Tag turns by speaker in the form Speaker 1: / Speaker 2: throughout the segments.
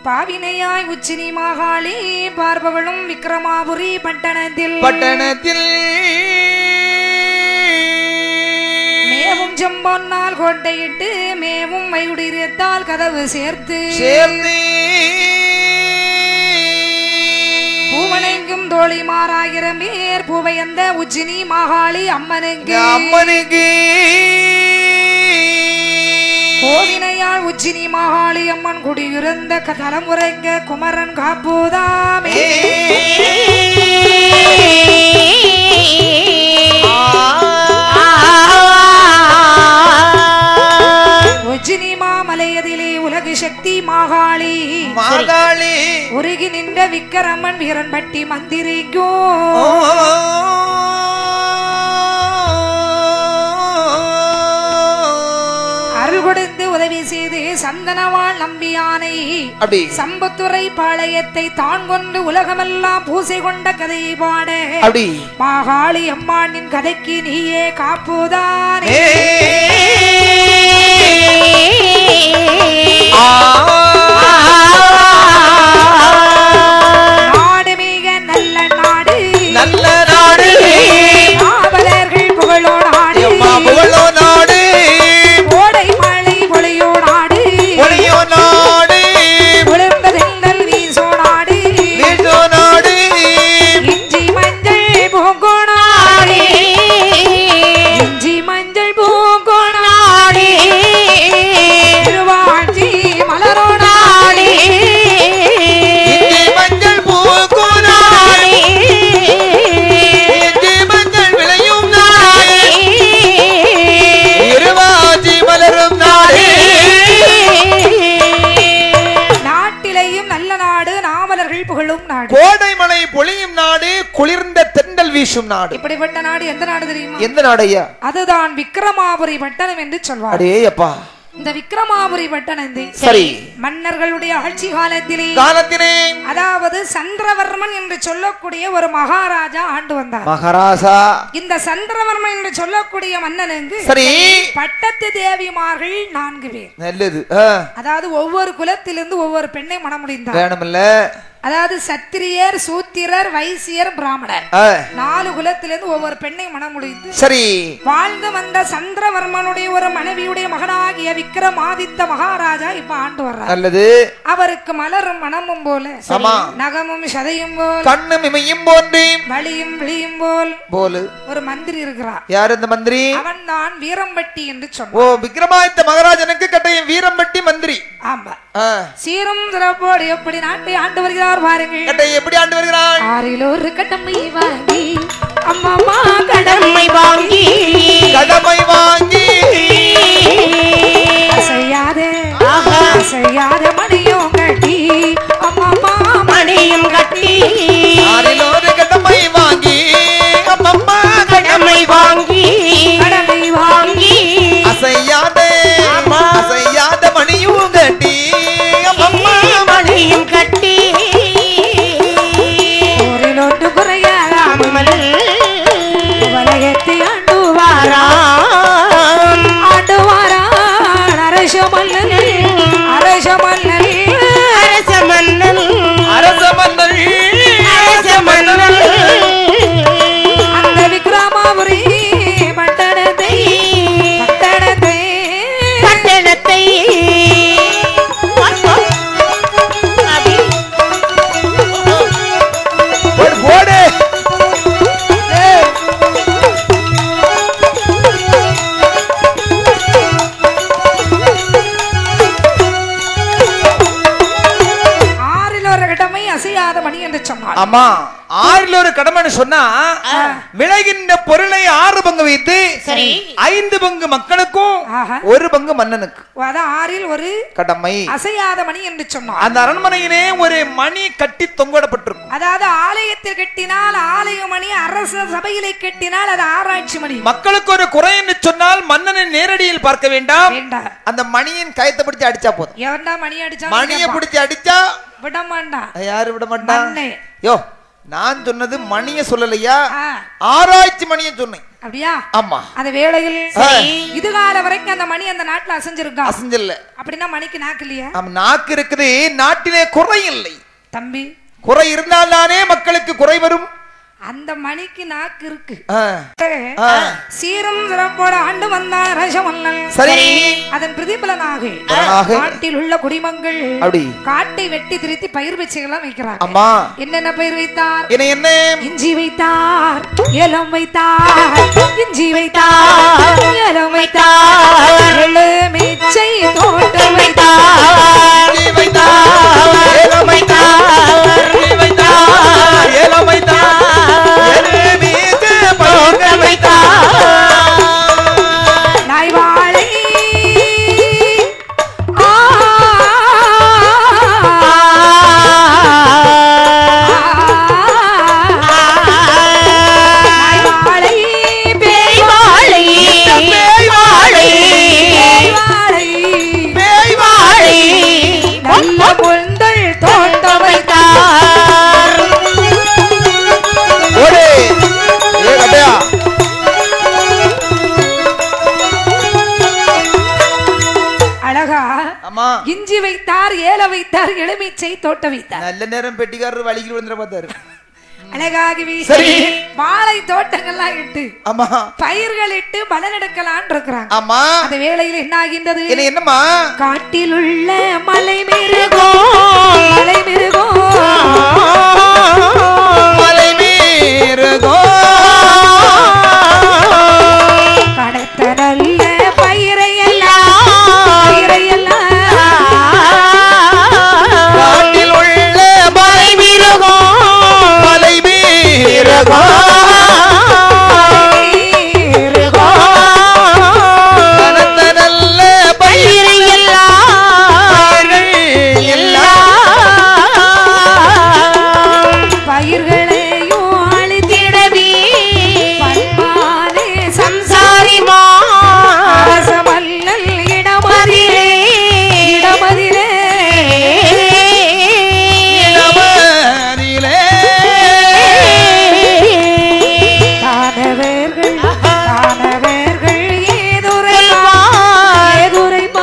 Speaker 1: பாவினையாய் உச்சினி மாகாளி பார்பவளும் விக்ரமாபுரி பட்டணத்தில்
Speaker 2: பட்டணத்தில்
Speaker 1: மேவும் செம்பொன்னால் கோட்டையிட்டு மேவும் வைகுடிரத்தால் கதவு சேர்த்து
Speaker 2: சேர்ந்து
Speaker 1: பூவனைக்கும் தோழி மாறாயிரம் பேர் பூவையந்த உச்சினி மாகாளி அம்மனுக்கு
Speaker 2: அம்மனுக்கு
Speaker 1: கோவினையாள் உச்சினி மாகாளி அம்மன் குடியிருந்த க- தலைமுறைங்க குமரன் காப்புதாமே உச்சினி மாமலையதிலே உலகு சக்தி மாகாளி
Speaker 2: மாகாளி
Speaker 1: உருகி நின்ற விக்கிரமன் வீரன்பட்டி மந்திரிக்கும் அருள் கொடுத்து உதவி செய்து சந்தனவாள் நம்பியானை
Speaker 2: அப்படி
Speaker 1: சம்பத்துறை பாளையத்தை தான் கொண்டு உலகமெல்லாம் பூசை கொண்ட கதையை பாட
Speaker 2: அப்படி
Speaker 1: மாகாளி அம்மானின் கதைக்கு நீயே காப்புதானே நாடு மிக நல்ல நாடு
Speaker 2: நல்ல நாடு
Speaker 1: காவலர்கள் புகழோ நாடு
Speaker 2: எம்மா புகழோ நாடு
Speaker 1: கோடை மழை பொழியோ நாடு
Speaker 2: ஒளியோ நாடு
Speaker 1: குளிர்ந்த தென்றல் வீசோ நாடு
Speaker 2: வீசோ நாடு
Speaker 1: இஞ்சி மஞ்சள் பூங்கோ நாடு இஞ்சி மஞ்சள் பூங்கோ நாடு திருவாஞ்சி மலரோ நாடு
Speaker 2: இஞ்சி மஞ்சள் பூக்கும் நாடு இஞ்சி மஞ்சள் விளையும் நாடு இருவாச்சி மலரும் நாடு
Speaker 1: நாட்டிலேயும் நல்ல நாடு நாவலர்கள் புகழும் நாடு
Speaker 2: கோடை மழை பொழியும் நாடு குளிர்ந்த தென்றல் வீசும் நாடு
Speaker 1: இப்படிப்பட்ட நாடு எந்த நாடு தெரியுமா
Speaker 2: எந்த நாடு ஐயா
Speaker 1: அதுதான் விக்ரமாபுரி பட்டணம் என்று சொல்வார்
Speaker 2: அடே அப்பா
Speaker 1: இந்த விக்ரமாபுரி பட்டணத்தை
Speaker 2: சரி
Speaker 1: மன்னர்களுடைய ஆட்சி காலத்திலே
Speaker 2: காலத்தினே
Speaker 1: அதாவது சந்திரவர்மன் என்று சொல்லக்கூடிய ஒரு மகாராஜா ஆண்டு வந்தார்
Speaker 2: மகாராசா
Speaker 1: இந்த சந்திரவர்மன் என்று சொல்லக்கூடிய மன்னனுக்கு
Speaker 2: சரி
Speaker 1: பட்டத்து தேவிமார்கள் நான்கு பேர்
Speaker 2: நல்லது ஆ,
Speaker 1: அதாவது ஒவ்வொரு குலத்திலிருந்து ஒவ்வொரு பெண்ணை மணமுடிந்தார்
Speaker 2: வேணுமில்ல
Speaker 1: அதாவது சத்திரியர் சூத்திரர் வைசியர் பிராமணர்
Speaker 2: ஆ,
Speaker 1: நாலு குலத்திலிருந்து ஒவ்வொரு பெண்ணை மணமுடிந்து
Speaker 2: சரி
Speaker 1: வாழ்ந்து வந்த சந்திரவர்மனுடைய ஒரு மனைவியுடைய மகனாகிய விக்ரமாதித்த மகாராஜா இப்ப ஆண்டு வர்றார்
Speaker 2: நல்லது
Speaker 1: அவருக்கு மலரும் மனமும் போல
Speaker 2: ஆமா.
Speaker 1: நகமும் சதையும் போல்
Speaker 2: கண்ணும் இமையும் போன்று
Speaker 1: வலியும் விழியும் போல்
Speaker 2: போலு
Speaker 1: ஒரு மந்திரி இருக்கிறார்
Speaker 2: யார் இந்த மந்திரி
Speaker 1: அவன் தான் வீரம்பட்டி என்று சொன்னான்
Speaker 2: ஓ விக்ரமாதித்த மகாராஜனுக்கு கட்டையும் வீரம்பட்டி மந்திரி
Speaker 1: ஆமா
Speaker 2: ஆ,
Speaker 1: சீரும் சிறப்போடு எப்படி நாட்டை ஆண்டு வருகிறார் பாருங்கள்
Speaker 2: கட்டை எப்படி ஆண்டு வருகிறான்
Speaker 1: ஆறில் ஒரு கடமை வாங்கி அம்மா
Speaker 3: கடமை வாங்கி
Speaker 2: கடமை வாங்கி
Speaker 1: அசையாத
Speaker 3: ஆஹா.
Speaker 1: அசையாத மணியும் கட்டி அம்மா
Speaker 3: மணியும் கட்டி
Speaker 2: ஆறில் ஒரு கடமை வாங்கி அம்மம்மா
Speaker 3: கடமை வாங்கி
Speaker 1: கடமை வாங்கி
Speaker 2: அசையாத
Speaker 3: ஆமா.
Speaker 2: அசையாத மணியும் கட்டி அம்மம்மா
Speaker 3: மணியும் கட்டி
Speaker 1: ஊரில் ஒன்று குறையாமல் வலயத்தை ஆண்டு
Speaker 3: வாராம்
Speaker 1: ஆண்டு வாரான் அரச மன்னன் அரச மன்னன்
Speaker 3: அரச மன்னன்
Speaker 2: அரச மன்னன்
Speaker 3: அரச மன்னன்
Speaker 1: அந்த விக்ரமாபுரி பட்டணத்தை பட்டணத்தை
Speaker 3: பட்டணத்தை
Speaker 2: போடு போடு ஏய்,
Speaker 1: ஆறில் ஒரு கடமை அசையாத மணி என்று சொன்னார்
Speaker 2: ஆமா ஆறில் ஒரு கடமைன்னு சொன்னா விளைகின்ற பொருளை ஆறு பங்கு வைத்து
Speaker 3: சரி.
Speaker 2: ஐந்து பங்கு மக்களுக்கும்
Speaker 1: ஆஹா.
Speaker 2: ஒரு பங்கு மன்னனுக்கு
Speaker 1: அதான் ஆறில் ஒரு
Speaker 2: கடமை
Speaker 1: அசையாத மணி என்று சொன்னார்
Speaker 2: அந்த அரண்மனையிலே ஒரு மணி கட்டி தொங்கடப்பட்டிருக்கும்
Speaker 1: அதாவது ஆலயத்தில் கட்டினால் ஆலய மணி அரச சபையிலே கட்டினால் அது ஆராய்ச்சி மணி
Speaker 2: மக்களுக்கு ஒரு குறை என்று சொன்னால் மன்னனை நேரடியில் பார்க்க வேண்டாம்
Speaker 1: வேண்டாம்
Speaker 2: அந்த மணியின் கயத்தை பிடிச்சு அடிச்சா போதும்
Speaker 1: எவன்டா மணி அடிச்சா
Speaker 2: மணியை பிடிச்சு அடிச்சா
Speaker 1: விட மாட்டான்
Speaker 2: யாரு விட மாட்டான்
Speaker 1: மண்ணே.
Speaker 2: யோ நான் சொன்னது மணிய சொல்லலையா
Speaker 1: ஆ.
Speaker 2: ஆராய்ச்சி மணியை சொன்னேன்
Speaker 1: அப்படியா
Speaker 2: ஆமா
Speaker 1: அந்த வேளையில்
Speaker 2: சரி.
Speaker 1: இதுகால வரைக்கும் அந்த மணி அந்த நாட்டுல அசைஞ்சிருக்கா
Speaker 2: அசஞ்சல்ல
Speaker 1: அப்படின்னா மணிக்கு நாக்கு இல்லையா
Speaker 2: நம்ம நாக்கு இருக்குது நாட்டிலே குறை இல்லை
Speaker 1: தம்பி
Speaker 2: குறை இருந்தால்தானே மக்களுக்கு குறை வரும்
Speaker 1: அந்த மணிக்கு நாக்கு இருக்கு
Speaker 2: ஆ, ஆ.
Speaker 1: சீரும் சிறப்போட ஆண்டு வந்தான் ரசமன்னன்
Speaker 2: சரி
Speaker 1: அதன் பிரதிபலனாக
Speaker 2: பலனாக.
Speaker 1: நாட்டில் உள்ள குடிமங்கள்
Speaker 2: அப்படி
Speaker 1: காட்டை வெட்டி திருத்தி பயிர் வச்சுகளாம் வைக்கிறாங்க
Speaker 2: அம்மா
Speaker 1: என்னென்ன பயிர் வைத்தார்
Speaker 2: என்ன என்ன
Speaker 1: இஞ்சி வைத்தார் ஏலம் வைத்தார் இஞ்சி வைத்தார் ஏலம் வைத்தார் எலுமிச்சை தோட்டம் வைத்தார்
Speaker 2: இஞ்சி வைத்தார், ஏலம் வைத்தார், இஞ்சி வைத்தார், ஏலம் வைத்தார், எலுமிச்சை பழங்கள் வைத்தார்.
Speaker 1: நாய் வாழை ஆ, நாய் வாழை பேய் வாழை
Speaker 3: பேய் வாழை
Speaker 1: பேய் வாழை
Speaker 2: பேய் வாழை.
Speaker 1: நல்ல முந்தள் தோட்டம் வைத்தார்
Speaker 2: ஓடு. ஏ கட்டையா.
Speaker 1: அழகா
Speaker 2: அம்மா
Speaker 1: இஞ்சி வைத்தார் ஏல வைத்தார் எலுமிச்சை தோட்ட வைத்தார்
Speaker 2: நல்ல நேரம் பெட்டிக்காரர் வலிக்கு வந்துட பார்த்தாரு
Speaker 1: அழகாகவே
Speaker 2: சரி.
Speaker 1: வாழை தோட்டங்கள்லாம் இட்டு
Speaker 2: ஆமா
Speaker 1: பயிர்கள் இட்டு பலன் எடுக்கலான் இருக்கிறாங்க
Speaker 2: ஆமா
Speaker 1: அந்த வேளையில் என்ன ஆகின்றது
Speaker 2: என்ன என்னம்மா
Speaker 1: காட்டில் உள்ள மலை மிருகம் மலை மிருகம்
Speaker 2: மலை மீறுகோ
Speaker 1: கடத்த நல்ல பயிரையெல்லாம் பயிரையெல்லாம்
Speaker 2: காட்டில் உள்ள மலை மீறுகோ மலை மீறுகோ கனத்த நல்ல பயிர்
Speaker 1: பயிர்களையும் அழித்திடவே பண்பானே
Speaker 3: சம்சாரி
Speaker 1: அரசமல்லல் இடமதிலே இடமதிலே
Speaker 2: நமரிலே
Speaker 1: தானவர்கள் தானவர்கள் ஏதுரைமா ஏதுரைமா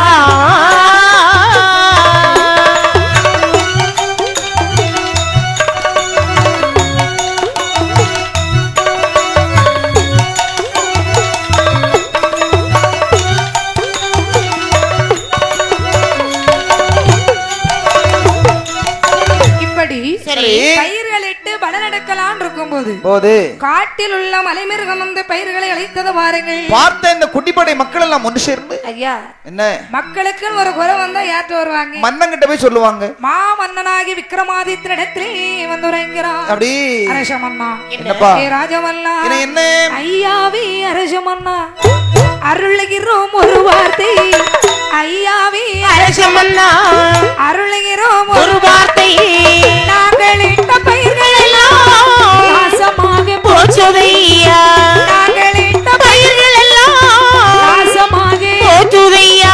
Speaker 1: இப்படி
Speaker 3: சரி.
Speaker 1: பயிர்களிட்டு பலனெடுக்கலான் இருக்கும்போது
Speaker 2: போது
Speaker 1: காட்டில் உள்ள மலைமிருகம் வந்து பயிர்களை அழித்தது பாருங்கள்
Speaker 2: பார்த்த இந்த குட்டிப்படை மக்கள் எல்லாம் ஒன்று சேர்ந்து
Speaker 1: ஐயா
Speaker 2: என்ன
Speaker 1: மக்களுக்கு ஒரு குறை வந்தா ஏற்று வருவாங்க
Speaker 2: மன்னங்கிட்ட போய் சொல்லுவாங்க
Speaker 1: மா மன்னனாகி விக்ரமாதித்தினிடத்திலே வந்து உரைங்கிறான்
Speaker 2: அப்படி
Speaker 1: அரசமன்னா
Speaker 2: என்னப்பா
Speaker 1: ஏ ராஜமல்லா
Speaker 2: என்ன என்ன
Speaker 1: ஐயாவே அரசமன்னா அருளுகிறோம் ஒரு வார்த்தை ஐயாவே
Speaker 3: அரசமன்னா
Speaker 1: அருளுகிறோம்
Speaker 3: ஒரு வார்த்தை
Speaker 1: நாங்கள் இட்ட பயிர்கள் எல்லாம் நாசமாக போ-
Speaker 3: போச்சுதையா
Speaker 1: நாங்கள் இட்ட
Speaker 3: பயிர்கள் எல்லாம்
Speaker 1: நாசமாக
Speaker 3: போச்சுதையா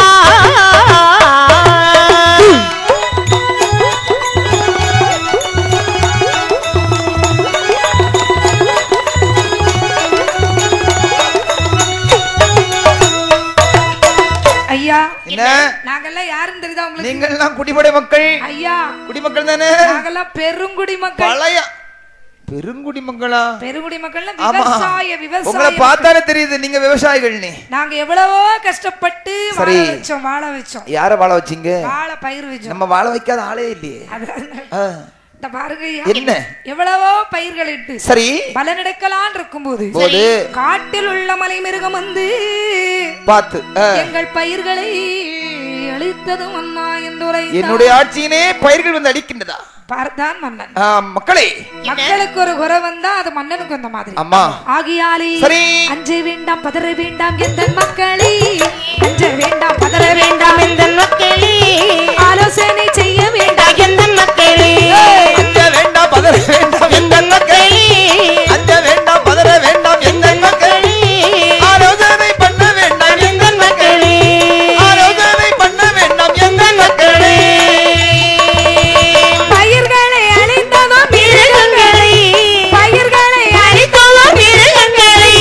Speaker 1: ஐயா
Speaker 2: என்ன
Speaker 1: நாங்கெல்லாம் யாருன்னு தெரியுதா உங்களுக்கு
Speaker 2: நீங்கள் எல்லாம் குடிப்படை மக்கள்
Speaker 1: ஐயா
Speaker 2: குடிமக்கள் தானே
Speaker 1: நாங்கெல்லாம் பெருங்குடி மக்கள்
Speaker 2: பழைய பெருங்குடி மக்களா
Speaker 1: பெருங்குடி மக்கள்னா
Speaker 2: ஆமா
Speaker 1: விவசாய
Speaker 2: உங்களை
Speaker 1: விவசாய
Speaker 2: பார்த்தாலே தெரியுது நீங்க விவசாயிகள் நீ
Speaker 1: நாங்க எவ்வளவோ கஷ்டப்பட்டு வாழ
Speaker 2: சரி.
Speaker 1: வச்சோம் வாழ வச்சோம்
Speaker 2: யார வாழ வச்சீங்க
Speaker 1: வாழ பயிர் வச்சோம்
Speaker 2: நம்ம வாழ வைக்காத ஆளே இல்லையே
Speaker 1: அதான்
Speaker 2: ஆ.
Speaker 1: இந்த பாருங்க ஐயா.
Speaker 2: என்ன
Speaker 1: எவ்வளவோ பயிர்கள் இட்டு
Speaker 2: சரி
Speaker 1: பலனெடுக்கலான் இருக்கும்போது
Speaker 2: போது
Speaker 1: காட்டில் உள்ள மலை மிருகம் வந்து
Speaker 2: பார்த்து ஆ.
Speaker 1: எங்கள் பயிர்களை அழித்தது மன்னா என்று உரைத்தான்.
Speaker 2: என்னுடைய ஆட்சியினே பயிர்கள் வந்து அடிக்கின்றதா
Speaker 1: பார்த்தான் மன்னன்
Speaker 2: ஆ, மக்களே
Speaker 1: மக்களுக்கு ஒரு குறை வந்தா அது மன்னனுக்கு வந்த மாதிரி
Speaker 2: அம்மா
Speaker 1: ஆகியாலே
Speaker 2: சரி.
Speaker 1: அஞ்ச வேண்டாம் பதற வேண்டாம் எந்த மக்களே அஞ்ச வேண்டாம் பதற வேண்டாம்
Speaker 3: வேண்டாம் எந்த மக்களே
Speaker 1: ஆலோசனை செய்ய வேண்டாம்
Speaker 3: எந்த மக்களே
Speaker 2: அஞ்ச வேண்டாம் பதற வேண்டாம்
Speaker 3: எந்த மக்களே
Speaker 2: அஞ்ச வேண்டாம் பதற வேண்டாம் எந்த மக்கள் ஆலோசனை பண்ண வேண்டாம்
Speaker 3: எந்த மக்களே
Speaker 2: ஆலோசனை பண்ண வேண்டாம் எந்த மக்களே
Speaker 1: பயிர்களை அழித்ததும்
Speaker 3: மிருகங்களை
Speaker 1: பயிர்களை
Speaker 3: அழித்தோம் மிருகங்களை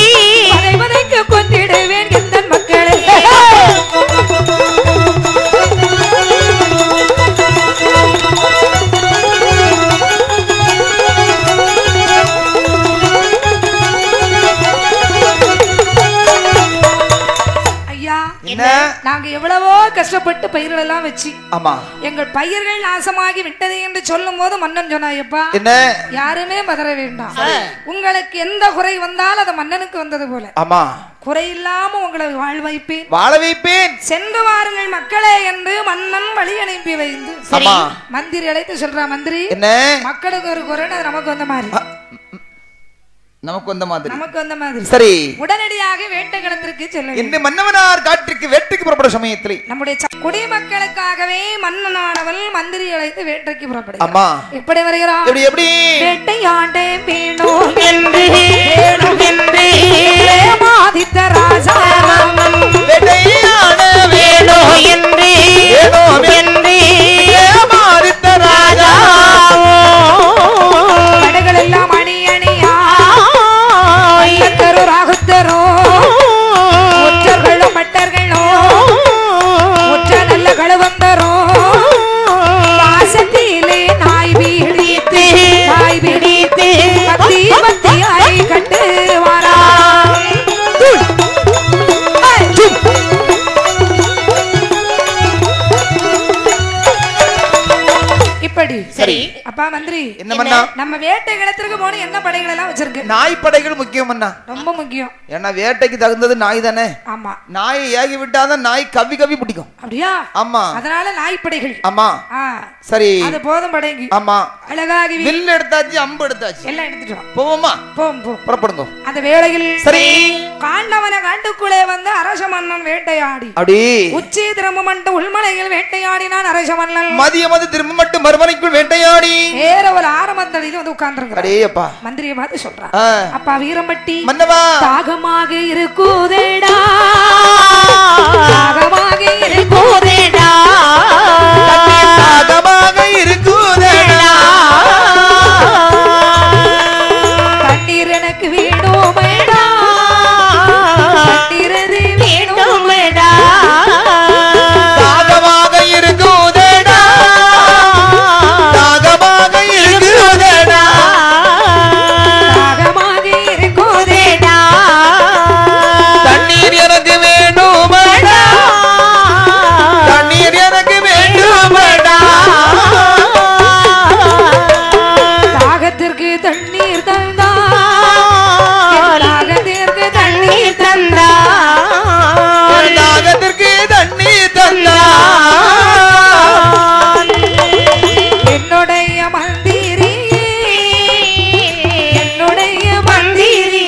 Speaker 1: பயிர்கள் எல்லாம் வச்சு
Speaker 2: ஆமா
Speaker 1: எங்கள் பயிர்கள் நாசமாகி விட்டது என்று சொல்லும் போது மன்னன் சொன்னாயப்பா
Speaker 2: என்ன
Speaker 1: யாருமே பதற வேண்டாம் உங்களுக்கு எந்த குறை வந்தாலும் அது மன்னனுக்கு வந்தது போல
Speaker 2: ஆமா
Speaker 1: குறை இல்லாம உங்களை வாழ் வைப்பேன்
Speaker 2: வாழ வைப்பேன்
Speaker 1: சென்று வாருங்கள் மக்களே என்று மன்னன் வழி அனுப்பி வைந்து
Speaker 2: ஆமா
Speaker 1: மந்திரி அழைத்து சொல்றா மந்திரி
Speaker 2: என்ன
Speaker 1: மக்களுக்கு ஒரு குறைன்னு அது நமக்கு வந்த மாதிரி
Speaker 2: நமக்கு வந்த மாதிரி
Speaker 1: நமக்கு வந்த மாதிரி
Speaker 2: சரி
Speaker 1: உடனடியாக வேட்டைகளத்திற்கு செல்ல வேண்டும்.
Speaker 2: இன்று மன்னவனார் காற்றுக்கு வேட்டைக்கு புறப்பட சமயத்திலே
Speaker 1: நம்முடைய ச- குடிமக்களுக்காகவே மன்னனானவள் மந்திரி அழைத்து வேட்டைக்கு புறப்படுகிறார்
Speaker 2: ஆமா
Speaker 1: எப்படி வருகிறார்
Speaker 2: எப்படி எப்படி
Speaker 1: வேட்டையாண்டே வேணும்
Speaker 3: என்று வேணும் என்று
Speaker 1: ஏமாதித்த ராஜா
Speaker 2: வேட்டையான
Speaker 3: வேணோ என்று
Speaker 2: வேணும்
Speaker 3: என்று
Speaker 2: ஏமாறித்த ராஜா
Speaker 1: படைகள் எல்லாம் அணி அணியா ஐயத்தரோ ராகுத்தரோ ஒற்றர்களோ பட்டர்களோ ஒற்ற நல்ல கழுவந்தரோ வாசத்திலே நாய் பிடித்து நாய் பிடித்து பத்தி பத்தியாய் கட்டு வாரா இப்படி
Speaker 2: சரி
Speaker 1: அப்பா மந்திரி
Speaker 2: என்ன பண்ணா
Speaker 1: நம்ம வேட்டை கிடத்திற்கு போன என்ன படைகள் எல்லாம் வச்சிருக்கு
Speaker 2: நாய் படைகள் முக்கியம் அண்ணா
Speaker 1: ரொம்ப முக்கியம்
Speaker 2: ஏன்னா வேட்டைக்கு தகுந்தது நாய் தானே
Speaker 1: ஆமா
Speaker 2: நாயை ஏகி விட்டாதான் நாய் கவி கவி பிடிக்கும்
Speaker 1: அப்படியா
Speaker 2: ஆமா
Speaker 1: அதனால நாய்ப்படைகள்
Speaker 2: ஆமா
Speaker 1: ஆ
Speaker 2: சரி
Speaker 1: அது போதும் படைங்கி
Speaker 2: ஆமா
Speaker 1: அழகாகி வி-
Speaker 2: வில் எடுத்தாச்சு அம்பு எடுத்தாச்சு
Speaker 1: எல்லாம் எடுத்துட்டு வா
Speaker 2: போவோமா
Speaker 1: போம் போ
Speaker 2: புறப்படுங்க
Speaker 1: அந்த வேளையில்
Speaker 2: சரி
Speaker 1: காண்டவன காட்டுக்குள்ளே வந்து அரச மன்னன் வேட்டையாடி
Speaker 2: அப்படி
Speaker 1: உச்சி திரும்ப மட்டும் உள்மலையில் வேட்டையாடினான் அரச மன்னன்
Speaker 2: மதியம் அது திரும்ப மட்டும் மறுமனைக்குள் வேட்டையாடி
Speaker 1: வேற ஒரு ஆரம்பத்தடியில் வந்து உட்கார்ந்துருக்கிறார்
Speaker 2: அடே அப்பா
Speaker 1: மந்திரியை பார்த்து சொல்றார்
Speaker 2: ஆ,
Speaker 1: அப்பா வீரம்பட்டி
Speaker 2: மன்னவா
Speaker 1: தாகமாக இருக்குதேடா தாகமாக இருக்கு
Speaker 3: கூதேடா
Speaker 2: தண்ணீர் தாகமாக இருக்குதேடா.
Speaker 1: தண்ணீர் எனக்கு வேணுமேடா தண்ணீர் அது வேணும்
Speaker 3: வேணுமேடா
Speaker 2: தாகமாக இருக்குதேடா. தாகமாக இருக்குதேடா.
Speaker 1: தாகமாக இருக்குதேடா
Speaker 2: தண்ணீர் எனக்கு வேணுமடா தண்ணீர் எனக்கு வேண்டுமடா
Speaker 1: தாகத்திற்கு தண்ணீர் தந்தா தாகத்திற்கு தண்ணீர்
Speaker 3: தந்தா
Speaker 2: தாகத்திற்கு தண்ணீர் தந்தா
Speaker 1: என்னுடைய மந்திரி என்னுடைய மந்திரி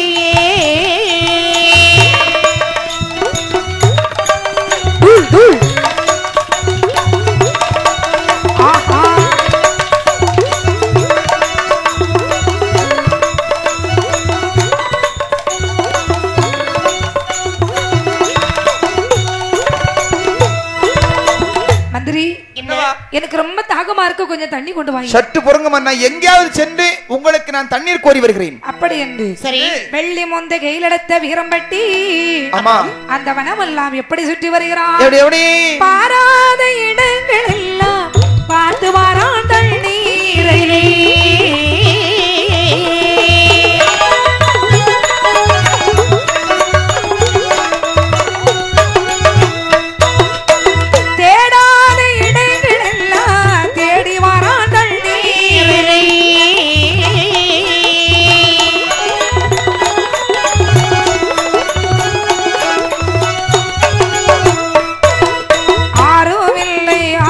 Speaker 1: ஆஹா மந்திரி
Speaker 2: என்னவா?
Speaker 1: எனக்கு ரொம்ப தாகமா இருக்கு கொஞ்சம் தண்ணி கொண்டு வாங்க
Speaker 2: சற்று பொறுங்க மன்னா எங்கேயாவது சென்று உங்களுக்கு நான் தண்ணீர் கோரி வருகிறேன்
Speaker 1: அப்படி என்று
Speaker 3: சரி
Speaker 1: வெள்ளி மொந்த கையிலெடுத்த வீரம்பட்டி
Speaker 2: ஆமா
Speaker 1: அந்த வனமெல்லாம் எப்படி சுற்றி வருகிறான்
Speaker 2: எப்படி எப்படி
Speaker 1: பாராத இடங்கள் எல்லாம் பார்த்து வாரான் தண்ணீரிலே தேடாத இடங்கள் எல்லாம் தேடி வாரான் தண்ணீரிலே ஆறும் இல்லை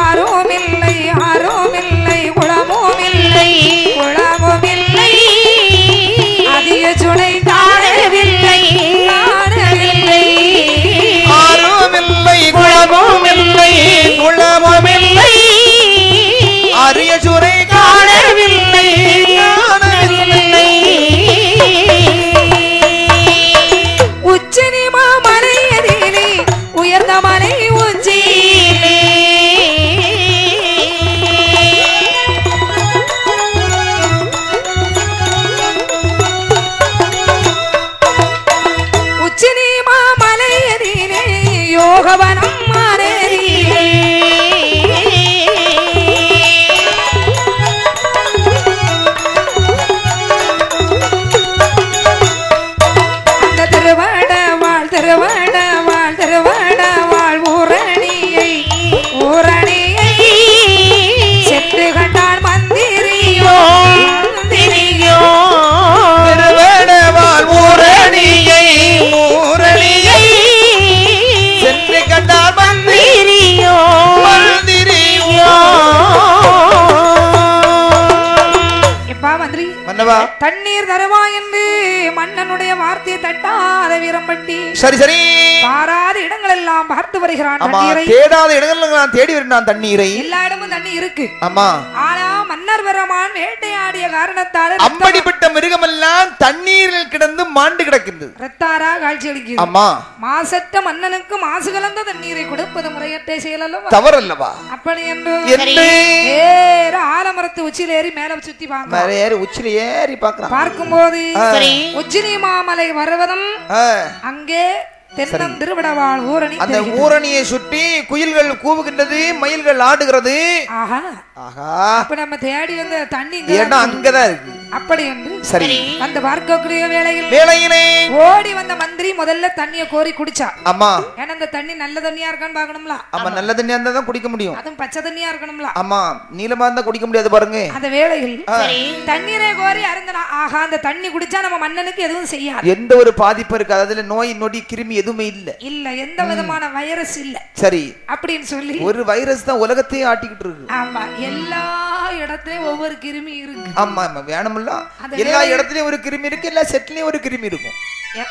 Speaker 2: மன்னவா
Speaker 1: தண்ணீர் தருவா என்று மன்னனுடைய வார்த்தையை தட்டாத வீரம்பட்டி
Speaker 2: சரி சரி
Speaker 1: பாராத இடங்கள் எல்லாம் பார்த்து வருகிறான்
Speaker 2: ஆமா
Speaker 1: தண்ணீரை
Speaker 2: தேடாத இடங்கள்ல நான் தேடி வருகிறான் தண்ணீரை
Speaker 1: எல்லா இடமும் தண்ணி இருக்கு
Speaker 2: ஆமா
Speaker 1: ஆனா மன்னர் பெருமான் வேட்டையாடிய காரணத்தால
Speaker 2: அப்படிப்பட்ட மிருகமெல்லாம் தண்ணீரில் கிடந்து மாண்டு கிடக்கின்றது
Speaker 1: ரத்தாரா காட்சி அளிக்குது
Speaker 2: ஆமா
Speaker 1: மாசற்ற மன்னனுக்கு மாசு கலந்த தண்ணீரை கொடுப்பது முறையற்ற செயல் அல்லவா
Speaker 2: தவறல்லவா
Speaker 1: அப்படி என்று
Speaker 2: என்று
Speaker 1: ஏற ஆலமரத்து உச்சியில ஏறி மேல சுத்தி பாங்க
Speaker 2: மேல ஏறி உச்சில ஏறி பாக்குறான்
Speaker 1: பார்க்கும்போது
Speaker 3: சரி
Speaker 1: உச்சினி மாமலை வருவதும்
Speaker 2: ஆ,
Speaker 1: அங்கே தென்னம் திருவிடவாள் ஊரணி
Speaker 2: அந்த
Speaker 1: தெரிகிறது.
Speaker 2: ஊரணியை சுற்றி குயில்கள் கூவுகின்றது மயில்கள் ஆடுகிறது
Speaker 1: ஆஹா
Speaker 2: ஆஹா
Speaker 1: அப்ப நம்ம தேடி வந்த தண்ணி இங்க
Speaker 2: இடம்
Speaker 1: தான்
Speaker 2: அங்கதான் இருக்கு
Speaker 1: அப்படி என்று
Speaker 2: சரி
Speaker 1: வந்து பார்க்கக்கூடிய வேளையில்
Speaker 2: வேலையிலே
Speaker 1: ஓடி வந்த மந்திரி முதல்ல தண்ணிய கோரி குடிச்சா
Speaker 2: ஆமா
Speaker 1: ஏன்னா இந்த தண்ணி நல்ல தண்ணியா இருக்கான்னு பாக்கணும்ல
Speaker 2: ஆமா நல்ல தண்ணியா இருந்தா தான் குடிக்க முடியும்
Speaker 1: அதுவும் பச்சை தண்ணியா இருக்கணும்ல
Speaker 2: ஆமா நீளமா இருந்தா குடிக்க முடியாது பாருங்க
Speaker 1: அந்த வேளையில்
Speaker 3: சரி
Speaker 1: தண்ணீரை கோரி அருந்தனா ஆஹா அந்த தண்ணி குடிச்சா நம்ம மன்னனுக்கு எதுவும் செய்யாது
Speaker 2: எந்த ஒரு பாதிப்பு இருக்காது அதுல நோய் நொடி கிருமி எதுவுமே இல்ல
Speaker 1: இல்ல எந்த விதமான வைரஸ் இல்ல
Speaker 2: சரி
Speaker 1: அப்படின்னு சொல்லி
Speaker 2: ஒரு வைரஸ் தான் உலகத்தையே ஆட்டிக்கிட்டு இருக்கு
Speaker 1: ஆமா எல்லா இடத்துலயும் ஒவ்வொரு கிருமி இருக்கு
Speaker 2: ஆமா ஆமா வேணும்ல
Speaker 1: அந்த
Speaker 2: எல்லா இடத்துலயும் ஒரு கிருமி இருக்கு எல்லா செட்லயும் ஒரு கிருமி இருக்கும்
Speaker 1: எ-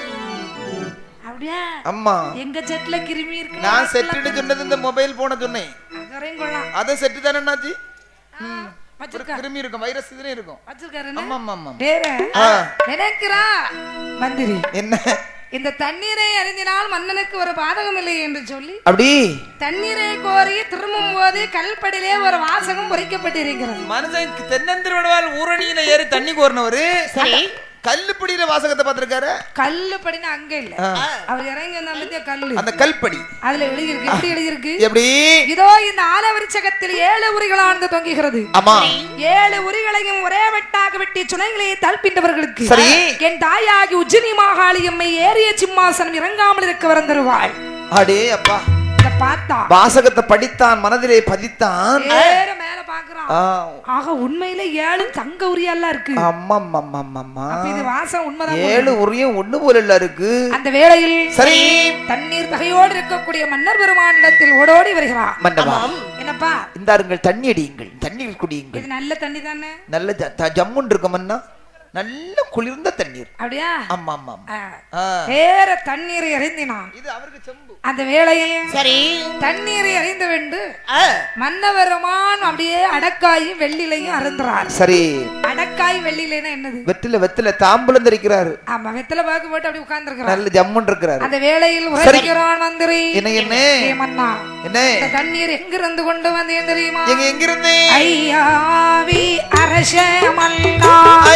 Speaker 1: அப்படியா
Speaker 2: ஆமா
Speaker 1: எங்க செட்ல கிருமி இருக்கு
Speaker 2: நான் செட்டுன்னு சொன்னது இந்த மொபைல் போன சொன்னேன்
Speaker 1: அதுவரையும் கொள்ளலாம்
Speaker 2: அத செட்டு தானே என்னாச்சு ஒரு
Speaker 1: வச்சிருக்கா
Speaker 2: கிருமி இருக்கும் வைரஸ் இதுலயும் இருக்கும்
Speaker 1: வச்சிருக்காரு
Speaker 2: ஆமா ஆமா ஆமா
Speaker 1: வேற
Speaker 2: ஆ.
Speaker 1: நினைக்கிறா மந்திரி
Speaker 2: என்ன
Speaker 1: இந்த தண்ணீரை அறிந்தினால் மன்னனுக்கு ஒரு பாதகம் இல்லை என்று சொல்லி
Speaker 2: அப்படி
Speaker 1: தண்ணீரை கோரி திரும்பும் போது கல்படியிலே ஒரு வாசகம் பொறிக்கப்பட்டிருக்கிறது
Speaker 2: மனுஷன் தென்னந்திருவடவால் ஊரணியில ஏறி தண்ணி கோரினவரு
Speaker 3: சரி
Speaker 2: கல்லுப்படியில வாசகத்தை பார்த்திருக்காரு
Speaker 1: கல்லு படினா அங்க இல்ல அவர் இறங்கி வந்த பத்தியா கல்லு
Speaker 2: அந்த கல்படி
Speaker 1: அதுல எழுதியிருக்கு எப்படி எழுதியிருக்கு
Speaker 2: எப்படி
Speaker 1: இதோ இந்த ஆலவரிச்சகத்தில் ஏழு உரிகளானது தொங்குகிறது
Speaker 2: ஆமா
Speaker 1: ஏழு உரிகளையும் ஒரே வெட்டாக வெட்டி சுனைகளை தள்பின்றவர்களுக்கு
Speaker 2: சரி.
Speaker 1: என் தாயாகி உஜ்ஜினி மாகாளியம்மை ஏறிய சிம்மாசனம் இறங்காமல் இருக்க வரந்தருவாள்
Speaker 2: அடே அப்பா
Speaker 1: இத பார்த்தா
Speaker 2: வாசகத்தை படித்தான் மனதிலே பதித்தான்
Speaker 1: ஏற மேல பாக்குறான்
Speaker 2: ஆ,
Speaker 1: ஆக உண்மையில ஏழு தங்க உரியெல்லாம் இருக்கு
Speaker 2: அம்மா அம்மா, அம்மா, அம்மா, அம்மா.
Speaker 1: அப்ப இது வாசம் உண்மைதான்
Speaker 2: ஏழு உரியும் ஒண்ணு போல இல்ல இருக்கு
Speaker 1: அந்த வேளையில்
Speaker 2: சரி
Speaker 1: தண்ணீர் தகையோடு இருக்கக்கூடிய மன்னர் பெருமானிடத்தில் ஓடோடி வருகிறார்
Speaker 2: மண்டபா
Speaker 1: என்னப்பா
Speaker 2: இந்தாருங்கள் தண்ணி அடியுங்கள் தண்ணீர் குடியுங்கள்
Speaker 1: இது நல்ல தண்ணி தானே
Speaker 2: நல்ல ஜ- த- ஜம்முன்னு இருக்கமன்னா நல்ல குளிர்ந்த தண்ணீர்
Speaker 1: அப்படியா
Speaker 2: ஆமா ஆமா ஆமா.
Speaker 1: ஆ.
Speaker 2: ஆ.
Speaker 1: வேற தண்ணீரை அறிந்தினான்
Speaker 2: இது அவருக்கு செம்பு
Speaker 1: அந்த வேளையில்
Speaker 3: சரி
Speaker 1: தண்ணீரை அறிந்து வெண்டு
Speaker 2: ஆ.
Speaker 1: மன்னவருமான் அப்படியே அடக்காயும் வெள்ளிலையும் அருந்துறார்
Speaker 2: சரி
Speaker 1: அடக்காய் வெள்ளிலைன்னா என்னது
Speaker 2: வெற்றில வெத்தில தாம்பூலம் தரிக்கிறாரு
Speaker 1: ஆமா வெத்தலை பாக்கு போட்டு அப்படி உட்கார்ந்துருக்கிறார்
Speaker 2: நல்ல ஜம்முன்னு இருக்கிறாரு
Speaker 1: அந்த வேளையில் உரைக்கிறான் மந்திரி
Speaker 2: என்ன என்ன
Speaker 1: ஏ மன்னா
Speaker 2: என்ன
Speaker 1: இந்த தண்ணீர் எங்கிருந்து கொண்டு வந்தேன் தெரியுமா
Speaker 2: எங்க எங்கிருந்து
Speaker 1: ஐயாவி அரச மன்னா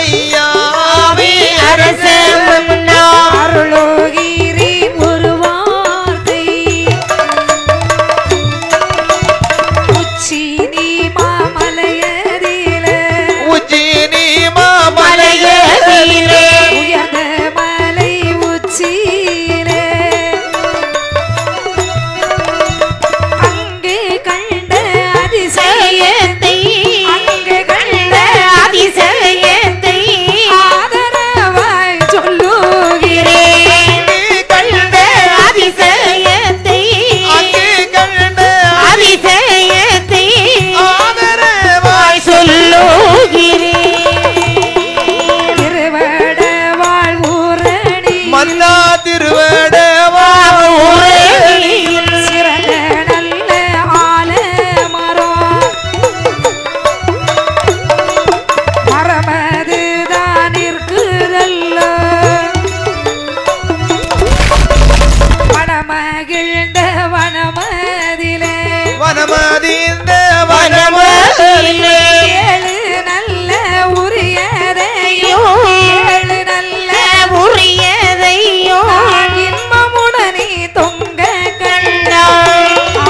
Speaker 2: ஐயாவே
Speaker 3: அரச மன்னா
Speaker 1: அருளோகிரி ஒரு வார்த்தை உச்சி நீ மாமலையதில
Speaker 2: உஜ்ஜினி மாமலையே
Speaker 3: மலையதிலே
Speaker 1: உயர்ந்த மலை உச்சியில அங்கே கண்ட அதிசயத்தை
Speaker 3: செய்யத்தை
Speaker 1: அங்கே கண்ட
Speaker 3: அதிசயத்தை
Speaker 1: ஆதரவாய் சொல்லுகிறேன்
Speaker 3: கண்ட அதிசயத்தை
Speaker 2: அங்கே கண்ட
Speaker 3: அதிசயத்தை
Speaker 2: ஆதரவாய்
Speaker 3: சொல்லுகிறேன்
Speaker 1: திருவட வாழ்வுரணி
Speaker 2: மன்னா திருவடவா
Speaker 3: உலகில்
Speaker 1: சிறந்த நல்ல ஆலமரம் மரமது தான் இருக்குதல்ல மனமகிழ்ந்த வனமதிலே
Speaker 2: வனமதிந்த
Speaker 3: வனமதிலே
Speaker 1: ஏழு நல்ல உரியதையோ ஏழு நல்ல
Speaker 3: உரியதையோ
Speaker 1: இன்பமுடனே தொங்க
Speaker 3: கண்டாய்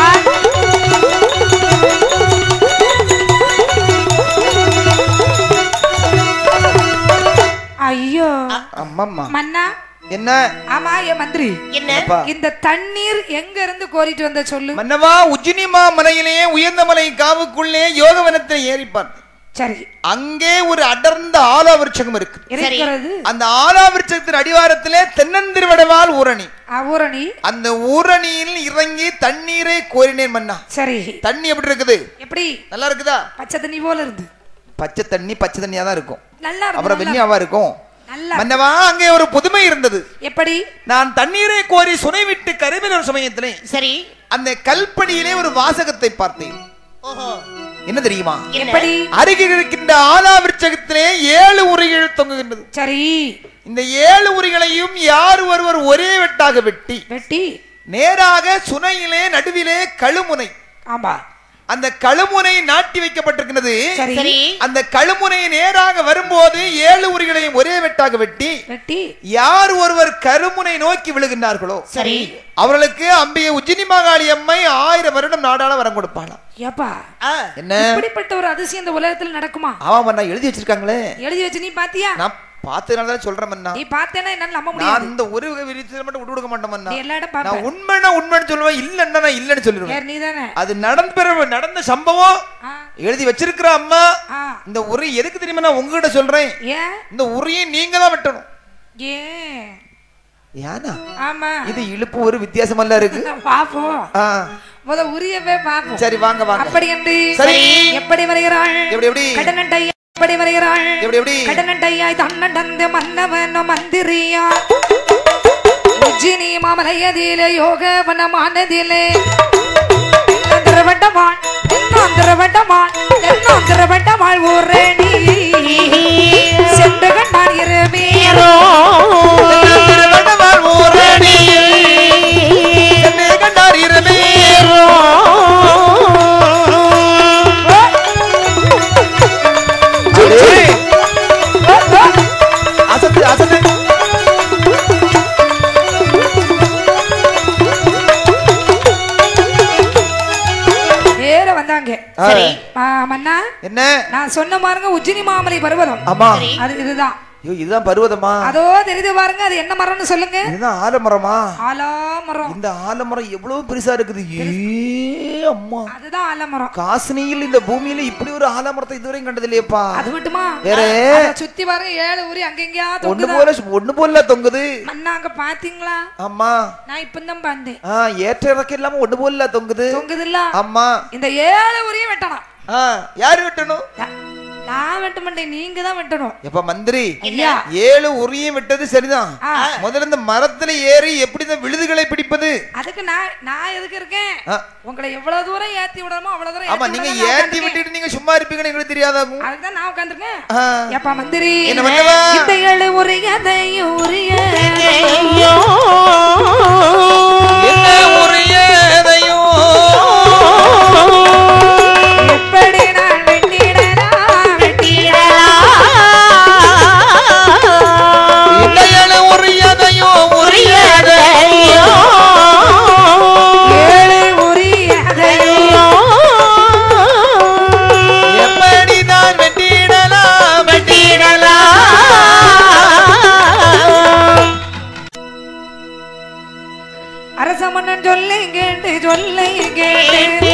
Speaker 1: ஐயோ
Speaker 2: அம்மம்மா
Speaker 1: மன்னா
Speaker 2: என்ன
Speaker 1: ஆமா என் மந்திரி
Speaker 3: என்ன
Speaker 2: அப்பா
Speaker 1: இந்த தண்ணீர் எங்க இருந்து கோரிட்டு வந்த சொல்லு
Speaker 2: மன்னவா உஜ்ஜினிமா மலையிலே உயர்ந்த மலை காவுக்குள்ளே யோகவனத்தை ஏறி பார்த்தேன்
Speaker 1: சரி
Speaker 2: அங்கே ஒரு அடர்ந்த ஆலா விருட்சகம் இருக்கு
Speaker 1: இருக்கிறது
Speaker 2: அந்த ஆலா விருட்சத்தின் அடிவாரத்திலே தென்னந்திருவடவால் ஊரணி
Speaker 1: ஊரணி
Speaker 2: அந்த ஊரணியில் இறங்கி தண்ணீரை கோரினேன் மன்னா
Speaker 1: சரி
Speaker 2: தண்ணி எப்படி இருக்குது
Speaker 1: எப்படி
Speaker 2: நல்லா இருக்குதா
Speaker 1: பச்சை தண்ணி போல இருந்து
Speaker 2: பச்சை தண்ணி பச்சை தண்ணியா தான் இருக்கும்
Speaker 1: நல்லா இருக்கும்
Speaker 2: அப்புறம்
Speaker 1: நல்லா
Speaker 2: வெண்ணியாவா இருக்கும்
Speaker 1: நல்லா
Speaker 2: மன்னவா அங்கே ஒரு புதுமை இருந்தது
Speaker 1: எப்படி
Speaker 2: நான் தண்ணீரை கோரி சுனை விட்டு கருவில் ஒரு சமயத்திலே
Speaker 3: சரி
Speaker 2: அந்த கல்படியிலே ஒரு வாசகத்தை பார்த்தேன்
Speaker 3: ஓஹோ
Speaker 2: என்ன தெரியுமா
Speaker 3: என்ன?
Speaker 1: எப்படி
Speaker 2: அருகில் இருக்கின்ற ஆலா விருட்சகத்திலே ஏழு உரிகள் தொங்குகின்றது
Speaker 1: சரி
Speaker 2: இந்த ஏழு உரிகளையும் யார் ஒருவர் ஒரே வெட்டாக வெட்டி
Speaker 1: வெட்டி
Speaker 2: நேராக சுனையிலே நடுவிலே கழுமுனை
Speaker 1: ஆமா
Speaker 2: அந்த கழுமுனை நாட்டி வைக்கப்பட்டிருக்கிறது
Speaker 1: சரி
Speaker 3: சரி
Speaker 2: அந்த கழுமுனை நேராக வரும்போது ஏழு உரிகளையும் ஒரே வெட்டாக வெட்டி
Speaker 1: வெட்டி
Speaker 2: யார் ஒருவர் கருமுனை நோக்கி விழுகின்றார்களோ
Speaker 3: சரி
Speaker 2: அவர்களுக்கு அம்பிகை உஜினி மகாளி அம்மை ஆயிரம் வருடம் நாடாள வரம் கொடுப்பாளாம்
Speaker 1: ஏப்பா
Speaker 3: ஆ,
Speaker 2: என்ன
Speaker 1: இப்படிப்பட்ட ஒரு அதிசயம் இந்த உலகத்துல நடக்குமா
Speaker 2: ஆமா நான் எழுதி வச்சிருக்காங்களே
Speaker 1: எழுதி வச்சு நீ பாத்தியா
Speaker 2: நான் பார்த்ததுனால தான் சொல்றேன் மன்னா
Speaker 1: நீ பார்த்தேன்னா என்னால நம்ப
Speaker 2: நான்
Speaker 1: முடியாது
Speaker 2: இந்த ஒரு விரிச்சல மட்டும் விட்டு கொடுக்க மாட்டேன் மன்னா
Speaker 1: நீ எல்லா இடம்
Speaker 2: நான்
Speaker 1: பாப்ப
Speaker 2: உண்மைன்னா உண்மைன்னு சொல்லுவேன் இல்லைன்னா நான் இல்லைன்னு சொல்லிடுவேன்
Speaker 1: யார் நீ தானே
Speaker 2: அது நடந்த பிறகு நடந்த சம்பவம்
Speaker 1: ஆ,
Speaker 2: எழுதி வச்சிருக்கிற அம்மா
Speaker 1: ஆ.
Speaker 2: இந்த உரி எதுக்கு தெரியுமா நான் உங்ககிட்ட சொல்றேன்
Speaker 1: ஏன்
Speaker 2: இந்த உரியை நீங்க தான் வெட்டணும்
Speaker 1: ஏன்
Speaker 2: ஏனா
Speaker 1: ஆமா
Speaker 2: இது இழுப்பு ஒரு வித்தியாசமல்ல இருக்கு
Speaker 1: பாப்போம்
Speaker 2: ஆ,
Speaker 1: முத உரியவே பாப்போம்
Speaker 2: சரி வாங்க வாங்க
Speaker 1: அப்படி என்று
Speaker 2: சரி.
Speaker 1: எப்படி வருகிறாள்
Speaker 2: எப்படி எப்படி
Speaker 1: கடனண்டை எப்படி வருகிறாள்
Speaker 2: எப்படி எப்படி
Speaker 1: கடனண்டையாய் தன்னடந்து மன்னவன் மந்திரியா உஜ்ஜினி மாமலையதிலே யோகவனமானதிலே தென்னாந்திரவட்டமாள் தென்னாந்திரவட்டமாள் தென்னாந்திரவட்டமாள் ஊரணி சென்று கண்டான் இருமே
Speaker 2: திருவண்ணாமலை ஊரணியில் சென்னை கண்டார் இரவே. அடே, அசத்து அசத்து
Speaker 1: நேர வந்தாங்க
Speaker 2: ஆ.
Speaker 3: சரி
Speaker 1: ஆ, மன்னா
Speaker 2: என்ன
Speaker 1: நான் சொன்ன பாருங்க உஜ்ஜினி மாமலை பருவதம்
Speaker 2: ஆமா
Speaker 3: சரி.
Speaker 1: அது இதுதான்
Speaker 2: ஐயோ இதுதான் பருவதமா
Speaker 1: அதோ தெரியுது பாருங்க அது என்ன மரம்னு சொல்லுங்க
Speaker 2: இதுதான் ஆலமரமா
Speaker 1: ஆலாமரம்
Speaker 2: இந்த ஆலமரம் எவ்வளவு பெருசா இருக்குது ஏ அம்மா
Speaker 1: அதுதான் ஆலமரம்
Speaker 2: காசினியில் இந்த பூமியில இப்படி ஒரு ஆலமரத்தை இதுவரையும் கண்டது இல்லையப்பா
Speaker 1: அது மட்டுமா
Speaker 2: வேற?
Speaker 1: அத சுத்தி பாருங்க ஏழு ஊரி அங்கெங்கயா
Speaker 2: ஒண்ணு
Speaker 1: தொங்குதா
Speaker 2: போல ஒண்ணு போல தொங்குது
Speaker 1: மன்னா அங்க பாத்தீங்களா
Speaker 2: ஆமா
Speaker 1: நான் இப்பதான் பார்த்தேன்
Speaker 2: ஆ ஏற்ற இறக்கம் இல்லாம ஒண்ணு போல தொங்குது
Speaker 1: தொங்குதுல்ல
Speaker 2: ஆமா
Speaker 1: இந்த ஏழு ஊரையும் வெட்டணும்
Speaker 2: ஆ யாரு வெட்டணும்
Speaker 1: நா- நான் வெட்ட மாட்டேன் நீங்க தான் வெட்டணும்
Speaker 2: எப்ப மந்திரி
Speaker 1: ஐயா
Speaker 2: ஏழு உரியும் விட்டது சரிதான்
Speaker 1: ஆ.
Speaker 2: முதல்ல இந்த மரத்துல ஏறி எப்படி இந்த விழுதுகளை பிடிப்பது
Speaker 1: அதுக்கு நான் நான் எதுக்கு இருக்கேன்
Speaker 2: ஆ.
Speaker 1: உங்களை எவ்வளவு தூரம் ஏத்தி விடணுமோ அவ்வளவு தூரம்
Speaker 2: ஆமா
Speaker 1: ஏத்தி
Speaker 2: நீங்க
Speaker 1: விடணும் நான்
Speaker 2: ஏத்தி
Speaker 1: உட்கார்ந்திருக்கேன்.
Speaker 2: விட்டுட்டு நீங்க சும்மா இருப்பீங்கன்னு எங்களுக்கு தெரியாதாகும்
Speaker 1: அதுதான் நான் உட்காந்துருக்கேன்
Speaker 2: ஆ.
Speaker 1: எப்பா மந்திரி
Speaker 2: என்ன பண்ணவா?
Speaker 1: இந்த ஏழு உரியதை உரிய
Speaker 3: ஐயோ
Speaker 2: என்ன உரியதையோ
Speaker 1: எப்படி நான் வெட்டிடலாம்
Speaker 2: இந்த ஏழு உரியதையோ உரியத
Speaker 1: ஏழு உரியதை
Speaker 2: எப்படிதான் வெட்டிடலாம்
Speaker 1: அரச மன்னன் சொல்லை கேட்டு சொல்லை கேட்டு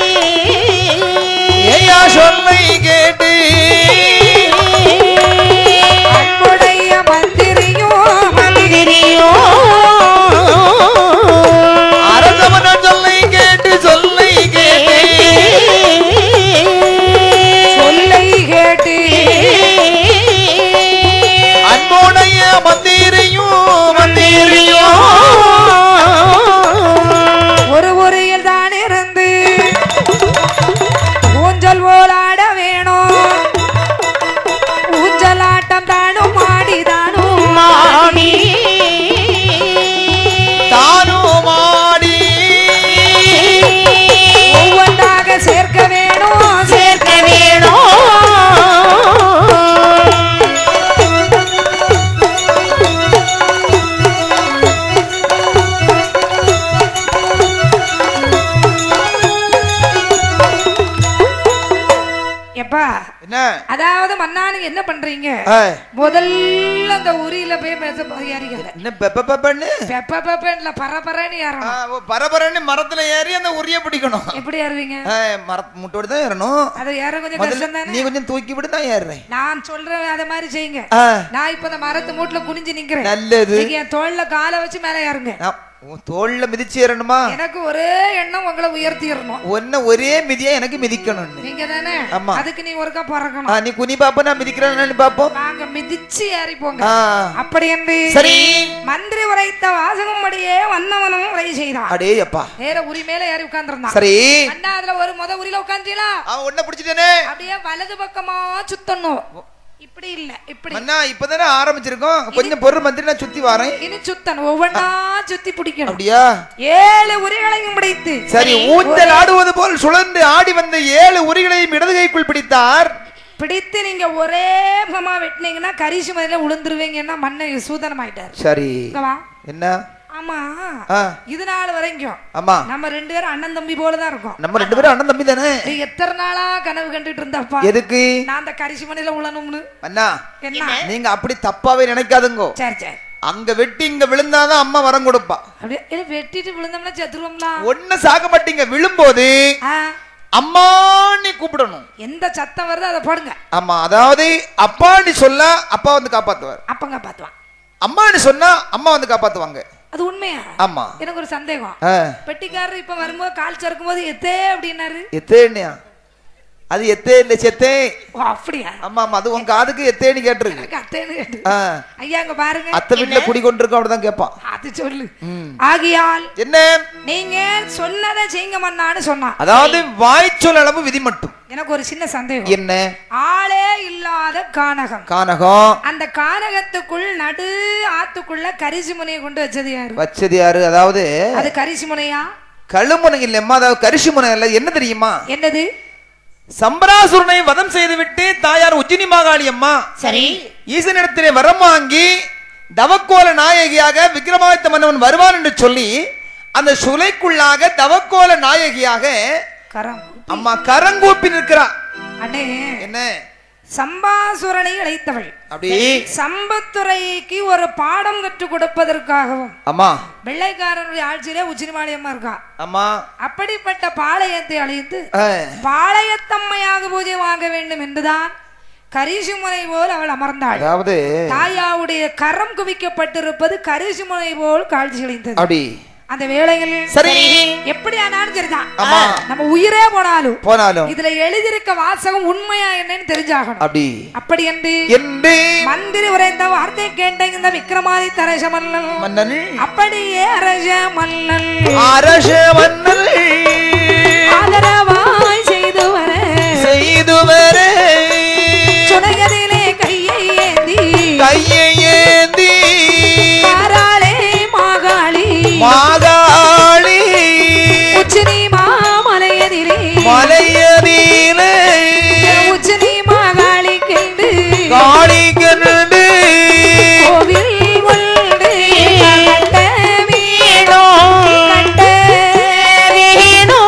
Speaker 2: ஐயா சொல்லை கேட்டு
Speaker 1: அன்புடைய மந்திரியோ மந்திரியோ
Speaker 2: அரசவன சொல்லை கேட்டு சொல்லை கேட்டு
Speaker 1: சொல்லை கேட்டு
Speaker 2: அன்புடைய மந்திரியும் மந்திரியும்
Speaker 1: ஒரு உரையில் தான் இருந்து ஊஞ்சல் ஓலாட வேணும் ஊஞ்சலாட்டம் தானும் ஆடிதானும்
Speaker 3: மாடி
Speaker 2: தானும் ஆடி
Speaker 1: ஒவ்வொன்றாக சேர்க்க வேணும்
Speaker 3: சேர்க்க வேணும்
Speaker 1: எப்பா
Speaker 2: என்ன
Speaker 1: அதாவது மன்னானுங்க என்ன பண்றீங்க
Speaker 2: ஏய்,
Speaker 1: முதல்ல அந்த உரியில போய் பேச ஏறிக்கல
Speaker 2: என்ன பெப்ப பெப்பன்னு
Speaker 1: பெப்ப பெப்பன்ல பரபரன்னு
Speaker 2: ஆ,
Speaker 1: ஏறணும்
Speaker 2: ஓ, பரபரன்னு மரத்துல ஏறி அந்த உரிய பிடிக்கணும்
Speaker 1: எப்படி ஏறுவீங்க
Speaker 2: ஏய், மர முட்டோடு தான் ஏறணும்
Speaker 1: அது ஏற கொஞ்சம்
Speaker 2: முதல்ல
Speaker 1: கஷ்டம் தானே
Speaker 2: நீ கொஞ்சம் தூக்கி விட்டு தான் ஏறுறேன்
Speaker 1: நான் சொல்றேன் அத மாதிரி செய்யுங்க
Speaker 2: ஆ,
Speaker 1: நான் இப்ப இந்த மரத்து மூட்டுல குனிஞ்சு நிக்கிறேன்
Speaker 2: நல்லது
Speaker 1: நீங்க என் தோல்ல காலை வச்சு மேல ஏறுங்க
Speaker 2: நான் உன் தோல்ல மிதிச்சு ஏறணுமா
Speaker 1: எனக்கு ஒரே எண்ணம் உங்களை உயர்த்திடணும்
Speaker 2: ஒன்ன ஒரே மிதியா எனக்கு மிதிக்கணும்னு
Speaker 1: நீங்க தானே
Speaker 2: ஆமா.
Speaker 1: அதுக்கு நீ ஒருக்கா பறக்கணும்
Speaker 2: ஆ, நீ குனி பாப்ப நான் மிதிக்கிறேன்னு பாப்போம்
Speaker 1: நாங்க மிதிச்சு ஏறி போங்க
Speaker 2: ஆ,
Speaker 1: அப்படி என்று
Speaker 2: சரி
Speaker 1: மந்திரி உரைத்த வாசகம் படியே வந்தவனும் உரை செய்தான்
Speaker 2: அடே அப்பா
Speaker 1: வேற உரி மேல ஏறி உட்கார்ந்திருந்தான்
Speaker 2: சரி
Speaker 1: அண்ணா அதுல ஒரு முத உரியில உட்காந்துலாம்
Speaker 2: அவன் ஒன்ன பிடிச்சிட்டேனே
Speaker 1: அப்படியே வலது பக்கமா சுத்தணும் இப்படி இல்ல இப்படி
Speaker 2: மன்னா இப்பதானே ஆரம்பிச்சிருக்கோம் கொஞ்சம் பொருள் மந்திரி நான் சுத்தி வரேன்
Speaker 1: இனி சுத்தணும் ஒவ்வொன்னா சுத்தி பிடிக்கணும்
Speaker 2: அப்படியா
Speaker 1: ஏழு உரிகளையும் பிடித்து
Speaker 2: சரி ஊஞ்சல் ஆடுவது போல் சுழன்று ஆடி வந்த ஏழு உரிகளையும் இடது கைக்குள் பிடித்தார்
Speaker 1: பிடித்து நீங்க ஒரே பமா வெட்டினீங்கன்னா கரிசு மதில உளுந்துருவீங்கன்னா மண்ணை சூதனமாயிட்டாரு
Speaker 2: சரி
Speaker 1: இங்க வா
Speaker 2: என்ன
Speaker 1: ஆமா
Speaker 2: ஆ,
Speaker 1: இது நாள் வரைக்கும்
Speaker 2: ஆமா
Speaker 1: நம்ம ரெண்டு பேரும் அண்ணன் தம்பி போலதான் இருக்கோம்
Speaker 2: நம்ம ரெண்டு பேரும் அண்ணன் தம்பி தானே
Speaker 1: நீ எத்தனை நாளா கனவு கண்டுட்டு இருந்தப்பா
Speaker 2: எதுக்கு
Speaker 1: நான் அந்த கரிசு மணில உழணும்னு
Speaker 2: அண்ணா
Speaker 1: என்ன
Speaker 2: நீங்க அப்படி தப்பாவே நினைக்காதுங்கோ
Speaker 1: சரி சரி
Speaker 2: அங்க வெட்டி இங்க விழுந்தாதான் அம்மா வரம் கொடுப்பா
Speaker 1: அப்படியே இல்ல, வெட்டிட்டு விழுந்தோம்னா செத்துருவோம்ல
Speaker 2: ஒண்ணு சாக மாட்டீங்க விழும்போது
Speaker 1: ஆ,
Speaker 2: அம்மான்னு கூப்பிடணும்
Speaker 1: எந்த சத்தம் வருதோ அதை போடுங்க
Speaker 2: ஆமா அதாவது அப்பான்னு சொல்ல அப்பா வந்து காப்பாத்துவார்
Speaker 1: அப்பங்க பாத்துவான்
Speaker 2: அம்மான்னு சொன்னா அம்மா வந்து காப்பாத்துவாங்க
Speaker 1: அது உண்மையா
Speaker 2: ஆமா
Speaker 1: எனக்கு ஒரு சந்தேகம்
Speaker 2: ஆ,
Speaker 1: பெட்டிக்காரர் இப்ப வரும்போது கால் சறுக்கும் போது எத்தே அப்படின்னாரு
Speaker 2: எத்தேன்னியா அது எத்தே இல்ல செத்தே
Speaker 1: ஓ அப்படியா
Speaker 2: ஆமா ஆமா அது உன் காதுக்கு எத்தேன்னு கேட்டிருக்கு
Speaker 1: எனக்கு அத்தேன்னு கேட்டு
Speaker 2: ஆ,
Speaker 1: ஐயா அங்க பாருங்க
Speaker 2: அத்தை வீட்டுல குடி கொண்டிருக்கோம் அப்படிதான் கேட்பான்
Speaker 1: அது சொல்லு
Speaker 2: ம்.
Speaker 1: ஆகியால்
Speaker 2: என்ன
Speaker 1: நீங்க சொன்னதை செய்யுங்க மன்னான்னு சொன்னான்
Speaker 2: அதாவது வாய்ச்சொல் அளவு விதி மட்டும்
Speaker 1: எனக்கு ஒரு சின்ன சந்தேகம்
Speaker 2: என்ன
Speaker 1: ஆளே இல்லாத கானகம்
Speaker 2: கானகம்
Speaker 1: அந்த கானகத்துக்குள் நடு ஆத்துக்குள்ள கரிசி முனையை கொண்டு வச்சது யாரு
Speaker 2: வச்சது யாரு அதாவது
Speaker 1: அது கரிசி முனையா
Speaker 2: கழுமுனை இல்லம்மா அதாவது கரிசி முனை இல்ல என்ன தெரியுமா
Speaker 1: என்னது
Speaker 2: சம்பராசுரனை வதம் செய்துவிட்டு தாயார் உஜ்ஜினி மாகாளி அம்மா
Speaker 3: சரி
Speaker 2: ஈசனிடத்திலே வரம் வாங்கி தவக்கோல நாயகியாக விக்ரமாதித்த மன்னவன் வருவான் என்று சொல்லி அந்த சுலைக்குள்ளாக தவக்கோல நாயகியாக
Speaker 1: கரம்
Speaker 2: அம்மா கரங்கூப்பி நிற்கிறா
Speaker 1: அண்ணே
Speaker 2: என்ன
Speaker 1: சம்பாசுரனை அழைத்தவள்
Speaker 2: அப்படி
Speaker 1: சம்பத்துறைக்கு ஒரு பாடம் கற்றுக் கொடுப்பதற்காகவும்
Speaker 2: அம்மா
Speaker 1: வெள்ளைக்காரனுடைய ஆட்சியிலே உச்சினிமாளியம்மா இருக்கா
Speaker 2: அம்மா
Speaker 1: அப்படிப்பட்ட பாளையத்தை அழைத்து
Speaker 2: ஆ,
Speaker 1: பாளையத்தம்மையாக பூஜை வாங்க வேண்டும் என்றுதான் கரிசுமுனை போல் அவள் அமர்ந்தாள்
Speaker 2: அதாவது
Speaker 1: தாயாவுடைய கரம் குவிக்கப்பட்டிருப்பது கரிசுமுனை போல் காட்சி அளித்தது
Speaker 2: அப்படி
Speaker 1: அந்த வேளையில்
Speaker 2: சரி
Speaker 1: எப்படி ஆனாலும் சரிதான்
Speaker 2: ஆமா.
Speaker 1: நம்ம உயிரே போனாலும்
Speaker 2: போனாலும்
Speaker 1: இதுல எழுதியிருக்க வாசகம் உண்மையா என்னன்னு தெரிஞ்சாகணும்
Speaker 2: அப்படி
Speaker 1: அப்படி என்று
Speaker 2: என்று
Speaker 1: மந்திரி உரைந்த வார்த்தை கேட்ட இந்த விக்ரமாதித்த அரச மன்னன்
Speaker 2: மன்னன்
Speaker 1: அப்படியே அரச மன்னன்
Speaker 2: அரச மன்னன்
Speaker 1: ஆதரவாய் செய்து வர
Speaker 2: செய்து வர
Speaker 1: சுனையதிலே கையை ஏந்தி
Speaker 2: கையை ஏந்தி
Speaker 1: மாறாளே மாகாளி
Speaker 2: மாகாளி
Speaker 1: உச்சினி மாமலையதிலே
Speaker 2: மலையதிலே
Speaker 1: உச்சினி மாகாளி கண்டு
Speaker 2: காளி கண்டு
Speaker 1: கோவில் கொண்டு கட்ட வீணோ கட்ட
Speaker 3: வேணோ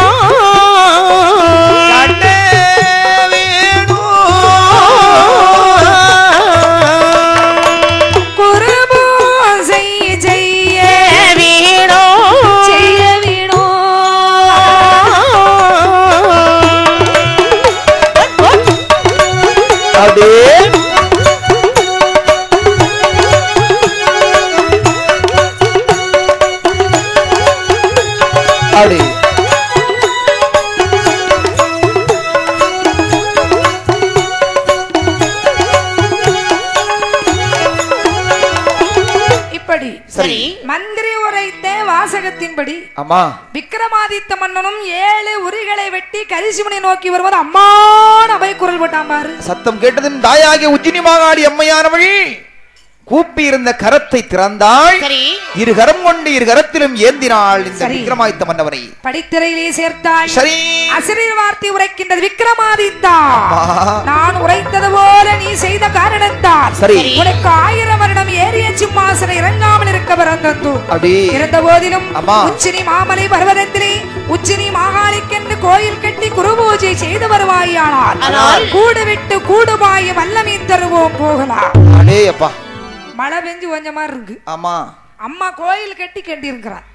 Speaker 2: கண்ட வேணும்
Speaker 1: குருபூசை செய்ய
Speaker 3: வேணோ
Speaker 1: செய்ய வீணோ
Speaker 2: அப்படியே அப்படி
Speaker 1: இப்படி
Speaker 3: சரி
Speaker 1: மந்திரி உரைத்த வாசகத்தின்படி
Speaker 2: ஆமா
Speaker 1: விக்ரமாதித்த மன்னனும் ஏழு உரிகளை வெட்டி கரிசிமனை நோக்கி வருவது அம்மான அபய குரல் போட்டான் பாரு
Speaker 2: சத்தம் கேட்டதும் தாயாகிய உஜ்ஜினி மாகாளி அம்மையானவள் கூப்பி இருந்த கரத்தை திறந்தாள்
Speaker 3: சரி
Speaker 2: இரு கரம் கொண்டு இரு கரத்திலும் ஏந்தினாள் இந்த
Speaker 1: சரி.
Speaker 2: விக்ரமாதித்த மன்னவனை
Speaker 1: படித்திரையிலே சேர்த்தாள்
Speaker 2: சரி
Speaker 1: அசிரியர் வார்த்தை உரைக்கின்றது விக்ரமாதித்தா
Speaker 2: ஆமா.
Speaker 1: நான் உரைத்தது போல நீ செய்த காரணத்தால்
Speaker 2: சரி.
Speaker 1: உனக்கு ஆயிரம் வருடம் ஏறிய சிம்மாசனம் இறங்காமல் இருக்க பிறந்தது
Speaker 2: அப்படி
Speaker 1: இருந்த போதிலும்
Speaker 2: ஆமா.
Speaker 1: உச்சினி மாமலை பர்வதத்திலே உச்சினி மாகாளிக்கென்று கோயில் கட்டி குருபூஜை செய்து வருவாயானால்
Speaker 3: ஆனால்
Speaker 1: கூடு விட்டு கூடுபாய வல்லமை தருவோம் போகலாம்
Speaker 2: அடே அப்பா
Speaker 1: மழை பெஞ்சு கொஞ்ச மாதிரி இருக்கு
Speaker 2: ஆமா
Speaker 1: அம்மா கோயில் கட்டி கட்டி இருக்கிறார்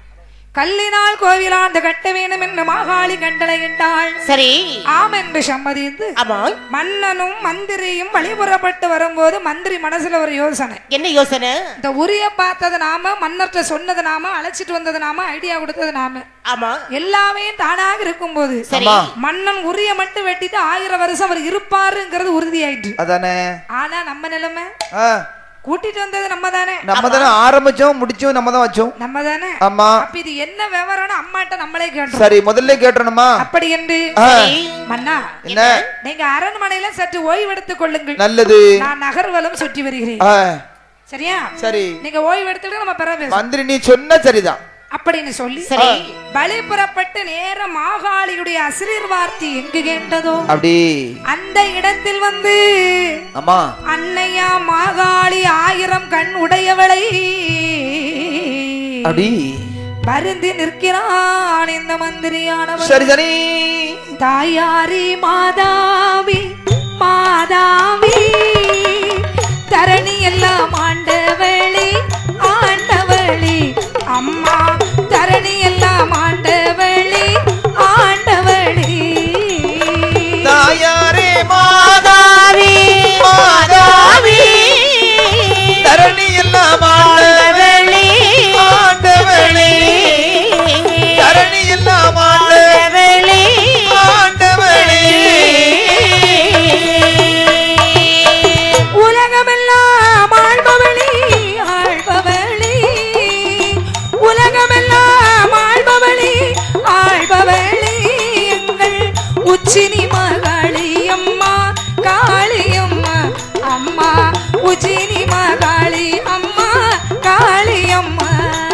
Speaker 1: கல்லினால் கோவிலாண்டு கட்ட வேண்டும் என்று மாகாளி கண்டளையிட்டாள்
Speaker 3: சரி
Speaker 1: ஆம் என்று சம்மதித்து
Speaker 3: ஆமா
Speaker 1: மன்னனும் மந்திரியும் வழிபுறப்பட்டு வரும்போது மந்திரி மனசுல ஒரு யோசனை
Speaker 3: என்ன யோசனை
Speaker 1: இந்த உரிய பார்த்தது நாம மன்னர்கிட்ட சொன்னது நாம அழைச்சிட்டு வந்தது நாம ஐடியா கொடுத்தது நாம
Speaker 3: ஆமா
Speaker 1: எல்லாமே தானாக இருக்கும்போது
Speaker 3: சரி
Speaker 2: ஆமா
Speaker 1: மன்னன் உரிய மட்டும் வெட்டிட்டு ஆயிரம் வருஷம் அவர் இருப்பாருங்கிறது உறுதியாயிட்டு
Speaker 2: அதானே
Speaker 1: ஆனா நம்ம நிலைமை
Speaker 2: ஆ,
Speaker 1: கூட்டிட்டு வந்தது நம்ம தானே
Speaker 2: நம்ம தானே ஆரம்பிச்சோம் முடிச்சோம் நம்ம தான் வச்சோம்
Speaker 1: நம்ம தானே
Speaker 2: ஆமா
Speaker 1: அப்ப இது என்ன விவரம்னு அம்மாட்ட நம்மளே கேட்டோம்
Speaker 2: சரி முதல்ல கேட்டணுமா
Speaker 1: அப்படி என்று
Speaker 2: ஆ,
Speaker 1: மன்னா
Speaker 2: என்ன
Speaker 1: நீங்க அரண்மனையில சற்று ஓய்வெடுத்துக் கொள்ளுங்கள்
Speaker 2: நல்லது
Speaker 1: நான் நகர்வலம் சுற்றி வருகிறேன்
Speaker 2: ஆ,
Speaker 1: சரியா
Speaker 2: சரி
Speaker 1: நீங்க ஓய்வு எடுத்துட்டு நம்ம பெற பேசுவோம்
Speaker 2: மந்திரி நீ சொன்ன சரிதான்
Speaker 1: அப்படின்னு சொல்லி
Speaker 3: சரி
Speaker 1: பலி புறப்பட்டு நேரம் மாகாளியுடைய அசிரியர் வார்த்தை எங்கு கேட்டதோ
Speaker 2: அப்படி
Speaker 1: அந்த இடத்தில் வந்து
Speaker 2: ஆமா
Speaker 1: அன்னையா மாகாளி ஆயிரம் கண் உடையவளை
Speaker 2: அப்படி
Speaker 1: வருந்தி நிற்கிறான் இந்த மந்திரியானவன்
Speaker 2: சரி சரி
Speaker 1: தாயாரி மாதாவி மாதாவி தரணி எல்லாம் ஆண்டவளி ஆண்டவளி அம்மா தரணி எல்லாம் ஆண்டவளி ஆண்டவளி
Speaker 2: தாயாரே
Speaker 3: மாதாவி மாதாவி
Speaker 2: தரணி எல்லாம் ஆண்டவளே, ஆண்டவளே தரணி எல்லாம் ஆண்டவளே, ஆண்டவளே
Speaker 1: உலகமெல்லாம் ஆள்பவளி ஆள்பவளி உலகமெல்லாம் ஆள்பவளி ஆள்பவளி எங்கள் உச்சினி மகாளி அம்மா காளியம்மா அம்மா உச்சினி மகாளி அம்மா காளியம்மா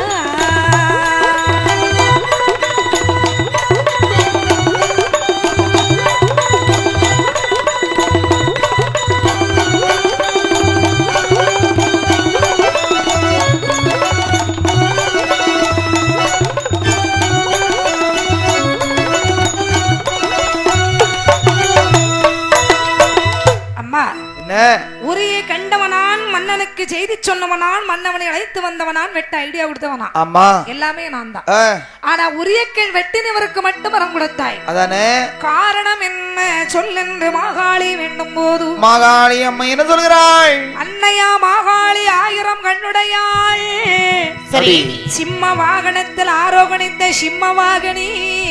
Speaker 1: அம்மா
Speaker 2: என்ன
Speaker 1: உரிய கண்டவனான் மன்னனுக்கு செய்தி சொன்னவனான் மன்னவனை அழைத்து வந்தவனான் வெட்ட ஐடியா கொடுத்தவனா
Speaker 2: ஆமா
Speaker 1: எல்லாமே நான் தான்
Speaker 2: ஆ,
Speaker 1: ஆனா உரியக்கள் வெட்டினவருக்கு மட்டும் வரம் கொடுத்தாய்
Speaker 2: அதானே
Speaker 1: காரணம் என்ன சொல்லென்று மாகாளி வேண்டும் போது
Speaker 2: மாகாளி அம்மா என்ன சொல்கிறாள்
Speaker 1: அன்னையா மாகாளி ஆயிரம் கண்ணுடையாள்
Speaker 3: சரி
Speaker 1: சிம்ம வாகனத்தில் ஆரோகணித்த சிம்ம வாகனி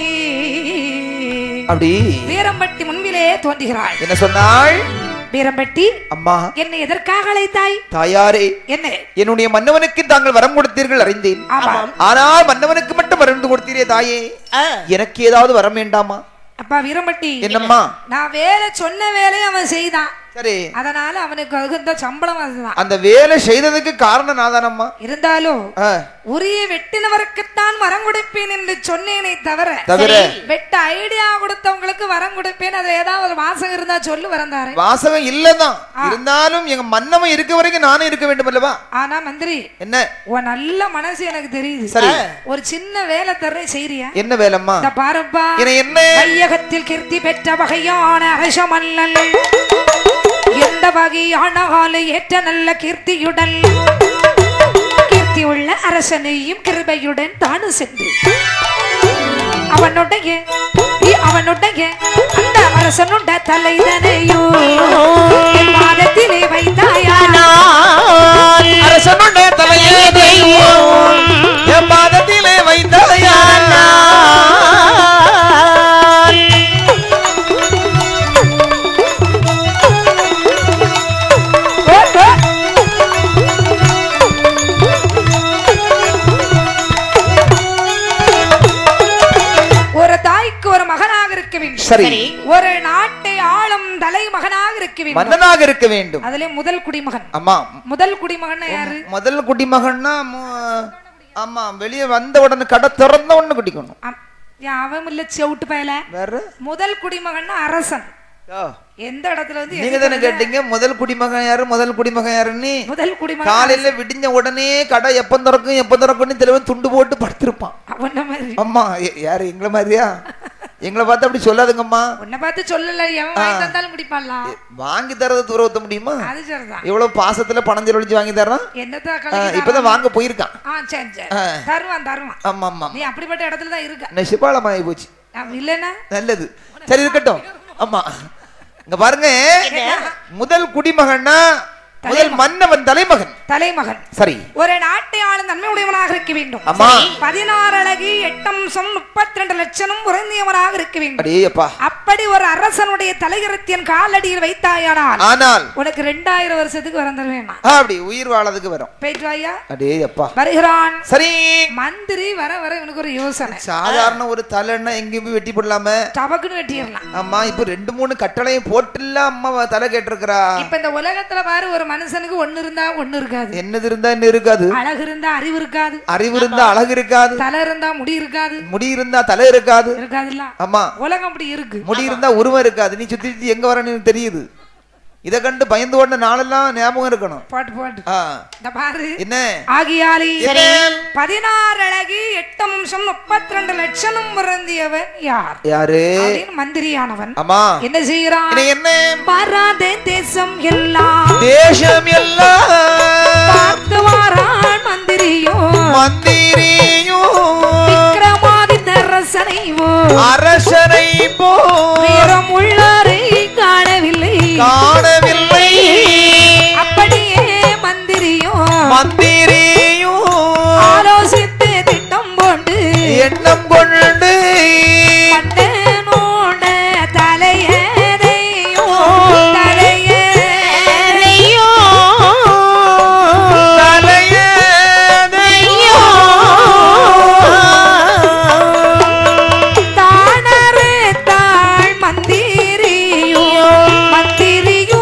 Speaker 2: அப்படி
Speaker 1: வீரம்பட்டி முன்பிலே தோன்றுகிறாள்
Speaker 2: என்ன சொன்னாள்
Speaker 1: வீரம்பட்டி
Speaker 2: அம்மா
Speaker 1: என்னை எதற்காக அழைத்தாய்
Speaker 2: தாயாரே
Speaker 1: என்ன
Speaker 2: என்னுடைய மன்னவனுக்கு தாங்கள் வரம் கொடுத்தீர்கள் அறிந்தேன்
Speaker 1: ஆமாம்
Speaker 2: ஆனால் மன்னவனுக்கு மட்டும் வரம் கொடுத்தீரே தாயே
Speaker 3: ஆ,
Speaker 2: எனக்கு ஏதாவது வரம் வேண்டாமா
Speaker 1: அப்பா வீரம்பட்டி
Speaker 2: என்னம்மா
Speaker 1: நான் வேலை சொன்ன வேலையை அவன் செய்தான்
Speaker 2: சரி
Speaker 1: அதனால அவனுக்கு தகுந்த சம்பளம் அதுதான்
Speaker 2: அந்த வேலை செய்ததுக்கு காரணம் நாதானம்மா
Speaker 1: இருந்தாலும்
Speaker 2: ஆ,
Speaker 1: உரிய வெட்டினவருக்குத்தான் வரம் கொடுப்பேன் என்று சொன்னேனே தவிர
Speaker 2: தவிர
Speaker 1: வெட்ட ஐடியா கொடுத்தவங்களுக்கு வரம் கொடுப்பேன் அது ஏதாவது ஒரு வாசகம் இருந்தா சொல்லு வரந்தாரு
Speaker 2: வாசகம் இல்லதான் இருந்தாலும் எங்க மன்னவன் இருக்க வரைக்கும் நானும் இருக்க வேண்டும் அல்லவா
Speaker 1: ஆனா மந்திரி
Speaker 2: என்ன
Speaker 1: உன் நல்ல மனசு எனக்கு தெரியுது
Speaker 2: சரி.
Speaker 1: ஒரு சின்ன வேலை தர்றேன் செய்றியா
Speaker 2: என்ன வேலைம்மா
Speaker 1: இந்த பாருப்பா
Speaker 2: என என்ன
Speaker 1: மையகத்தில் கீர்த்தி பெற்ற வகையான அரசமல்லல் எந்த வகையான காலை ஏற்ற நல்ல கீர்த்தியுடன் கீர்த்தி உள்ள அரசனையும் கிருபையுடன் தானு சென்று அவனுடைய இ- அவனுடைய அந்த அரசனுடைய தலைதனையோ என் பாதத்திலே வைத்தாயா
Speaker 3: நான்
Speaker 2: அரசனுடைய தலையே தெய்வம் என் பாதத்திலே வைத்தாயா
Speaker 3: நான்
Speaker 1: ஓ, ஓ. ஒரு தாய்க்கு ஒரு மகனாக இருக்க வேண்டும்
Speaker 2: சரி
Speaker 3: சரி
Speaker 1: ஒரு நாட்டை ஆளும் தலைமகனாக இருக்க வேண்டும்
Speaker 2: மன்னனாக இருக்க வேண்டும்
Speaker 1: அதுல முதல் குடிமகன்
Speaker 2: ஆமா
Speaker 1: முதல் குடிமகன் யாரு
Speaker 2: முதல் குடிமகன்னா மு- ஆமா வெளியே வந்த உடனே கடை திறந்த உடனே குடிக்கணும்
Speaker 1: அம், ஏன் அவன் இல்ல செவுட்டு பயல
Speaker 2: வேற
Speaker 1: முதல் குடிமகன் அரசன்
Speaker 2: யோ,
Speaker 1: எந்த இடத்துல வந்து
Speaker 2: நீங்க தானே கேட்டீங்க முதல் குடிமகன் யாரு முதல் குடிமகன் யாருன்னு
Speaker 1: முதல் குடிமகன்
Speaker 2: காலையில விடிஞ்ச உடனே கடை எப்ப திறக்கும் எப்ப திறக்கும்னு தலைவன் துண்டு போட்டு படுத்திருப்பான்
Speaker 1: அவன மாதிரி
Speaker 2: அம்மா எ- யாரு எங்களை மாதிரியா எங்களை பார்த்து அப்படி சொல்லாதுங்கம்மா
Speaker 1: உன்னை பார்த்து சொல்லல எவன் வாங்கி தந்தாலும் குடிப்பான்லாம்
Speaker 2: வாங்கி தரது தூர ஊத்த முடியுமா
Speaker 1: அது சரிதான்
Speaker 2: எவ்வளவு பாசத்துல பணம் செலவழிச்சு வாங்கி தர்றான்
Speaker 1: என்னதான்
Speaker 2: ஆ,
Speaker 1: கலக்கி
Speaker 2: இப்பதான் வாங்க போயிருக்கான்
Speaker 1: ஆ சரி சரி
Speaker 2: ஆ.
Speaker 1: தருவான் தருவான்
Speaker 2: ஆமா ஆமா
Speaker 1: நீ அப்படிப்பட்ட இடத்துல தான் இருக்க
Speaker 2: என்ன சிபாலமாயி போச்சு
Speaker 1: ஆ, இல்லைன்னா
Speaker 2: நல்லது சரி இருக்கட்டும் ஆமா இங்க பாருங்க முதல் குடிமகன்னா முதல் மன்னவன் தலைமகன்
Speaker 1: தலைமகன்
Speaker 2: சரி
Speaker 1: ஒரு நாட்டை ஆளும் நன்மை உடையவனாக இருக்க வேண்டும்
Speaker 2: ஆமா.
Speaker 1: பதினாறு அழகி எட்டம்சம் முப்பத்தி ரெண்டு லட்சமும் உறைந்தியவனாக இருக்க வேண்டும்
Speaker 2: அடே அப்பா
Speaker 1: அப்படி ஒரு அரசனுடைய தலைகரத்தின் காலடியில் வைத்தாயானால்
Speaker 2: ஆனால்
Speaker 1: உனக்கு ரெண்டாயிரம் வருஷத்துக்கு வரம் தருவேன் நான்.
Speaker 2: ஆ, அப்படி உயிர் வாழறதுக்கு வரும்
Speaker 1: போயிட்டு வாயா
Speaker 2: அடே அப்பா
Speaker 1: வருகிறான்
Speaker 2: சரி
Speaker 1: மந்திரி வர வர இவனுக்கு ஒரு யோசனை
Speaker 2: சாதாரண ஒரு தலைன்னா எங்கேயும் போய் வெட்டி போடலாம
Speaker 1: டபக்குன்னு வெட்டிடலாம்
Speaker 2: ஆமா இப்ப ரெண்டு மூணு கட்டளையும் போட்டுல அம்மா தலை கேட்டிருக்கிறா
Speaker 1: இப்ப இந்த உலகத்துல பாரு ஒரு மனுஷனுக்கு ஒண்ணு இருந்தா ஒண்ணு இருக்காது
Speaker 2: என்னது இருந்தா என்ன இருக்காது
Speaker 1: அழகு இருந்தா அறிவு இருக்காது
Speaker 2: அறிவு இருந்தா அழகு இருக்காது
Speaker 1: தலை இருந்தா முடி இருக்காது
Speaker 2: முடி இருந்தா தலை இருக்காது
Speaker 1: இருக்காதுல்ல
Speaker 2: ஆமா
Speaker 1: உலகம் அப்படி இருக்கு
Speaker 2: முடி இருந்தா உருவம் இருக்காது நீ சுத்தி சுத்தி எங்க வரன்னு எனக்கு தெரியுது இத கண்டு பயந்து ஓடின நாளெல்லாம் ஞாபகம் இருக்கணும்
Speaker 1: போட்டு போட்டு
Speaker 2: ஆ,
Speaker 1: இந்த பாரு
Speaker 2: என்ன
Speaker 1: ஆகியாலி
Speaker 2: என்ன?
Speaker 1: பதினாறு அழகி எட்டு நிமிஷம் முப்பத்தி ரெண்டு லட்சம் பிறந்தியவன் யார்
Speaker 2: யாரு
Speaker 1: அப்படின்னு மந்திரியானவன்
Speaker 2: ஆமா
Speaker 1: என்ன செய்யறான்
Speaker 2: இது என்ன
Speaker 1: வராத தேசம் எல்லாம்
Speaker 2: தேசம் எல்லாம்
Speaker 1: பார்த்து வாரான் மந்திரியோ
Speaker 2: மந்திரியும்
Speaker 1: விக்ரமாதித்த அரசனைவோ
Speaker 2: அரசனை போ
Speaker 1: வீரம் உள்ளாரை காணவில்லை
Speaker 2: காணவில்லை
Speaker 1: அப்படியே மந்திரியோ
Speaker 2: மந்திரியும்
Speaker 1: ஆலோசித்து திட்டம் போட்டு
Speaker 2: எண்ணம் கொண்டு
Speaker 1: மன்னனோட தலையதையோ தலையே
Speaker 3: ஐயோ
Speaker 2: தலையதையோ
Speaker 1: தானறு தாழ் மந்திரியோ மந்திரியோ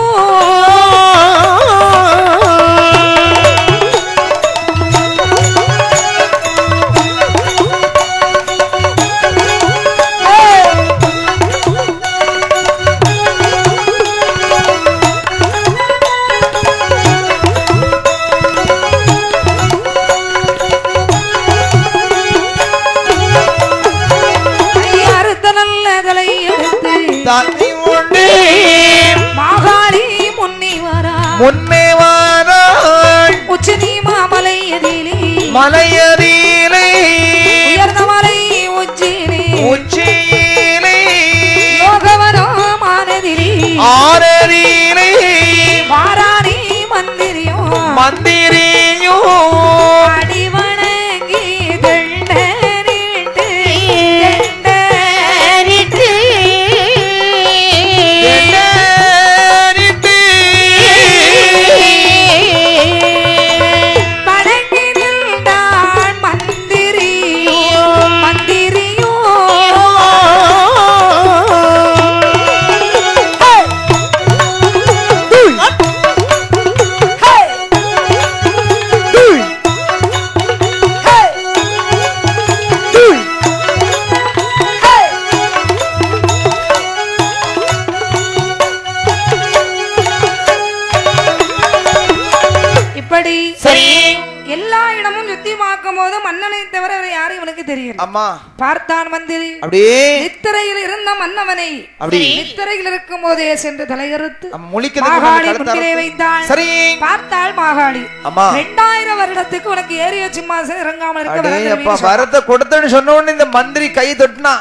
Speaker 1: அறுத்த நல்ல தலை எடுத்து
Speaker 2: தண்ணி உண்டு
Speaker 1: மாகாளி முன்னி வரா
Speaker 2: முன்னே வாராள்
Speaker 1: உச்சனி மாமலை எதிலே
Speaker 2: மலையதிலே
Speaker 1: உயர்ந்த மலை உச்சினே
Speaker 2: உச்சியிலே
Speaker 1: லோகவரோ மானதிலே
Speaker 2: ஆரரிலே
Speaker 1: வாராணி மந்திரியோ
Speaker 2: மந்திரியும்
Speaker 1: அடிவணங்கி தண்டனிட்டு தண்ட
Speaker 3: அரிட்டு
Speaker 2: எண்ணரித்து
Speaker 1: வணங்கி நின்றான் மந்திரியோ மந்திரியோ இப்படி
Speaker 2: சரி
Speaker 1: எல்லா இடமும் சுத்திமாக்கும் போது மன்னனை தவிர வேற யாரும் இவனுக்கு தெரியல
Speaker 2: அம்மா
Speaker 1: பார்த்தான் மந்திரி
Speaker 2: அப்படியே
Speaker 1: நித்திரையில் இருந்த மன்னவனை
Speaker 2: அப்படி
Speaker 1: நித்திரையில் இருக்கும் போதே சென்று தலைகருத்து
Speaker 2: நம்ம முழிக்கிறதுக்கு
Speaker 1: மாகாளி
Speaker 2: முன்னாடி கழுத்தை
Speaker 1: முன்னிலே
Speaker 2: அறுத்து-
Speaker 1: வைத்தாள்
Speaker 2: சரி
Speaker 1: பார்த்தாள் மாகாளி
Speaker 2: அம்மா
Speaker 1: ரெண்டாயிரம் வருடத்துக்கு உனக்கு ஏரிய சிம்மாசனம் இறங்காமல் இருக்க
Speaker 2: அடே
Speaker 1: வரம்
Speaker 2: அப்பா
Speaker 1: தருவேன்
Speaker 2: வரத்தை கொடுத்தேன்னு சொன்ன உடனே இந்த மந்திரி கை தொட்டினா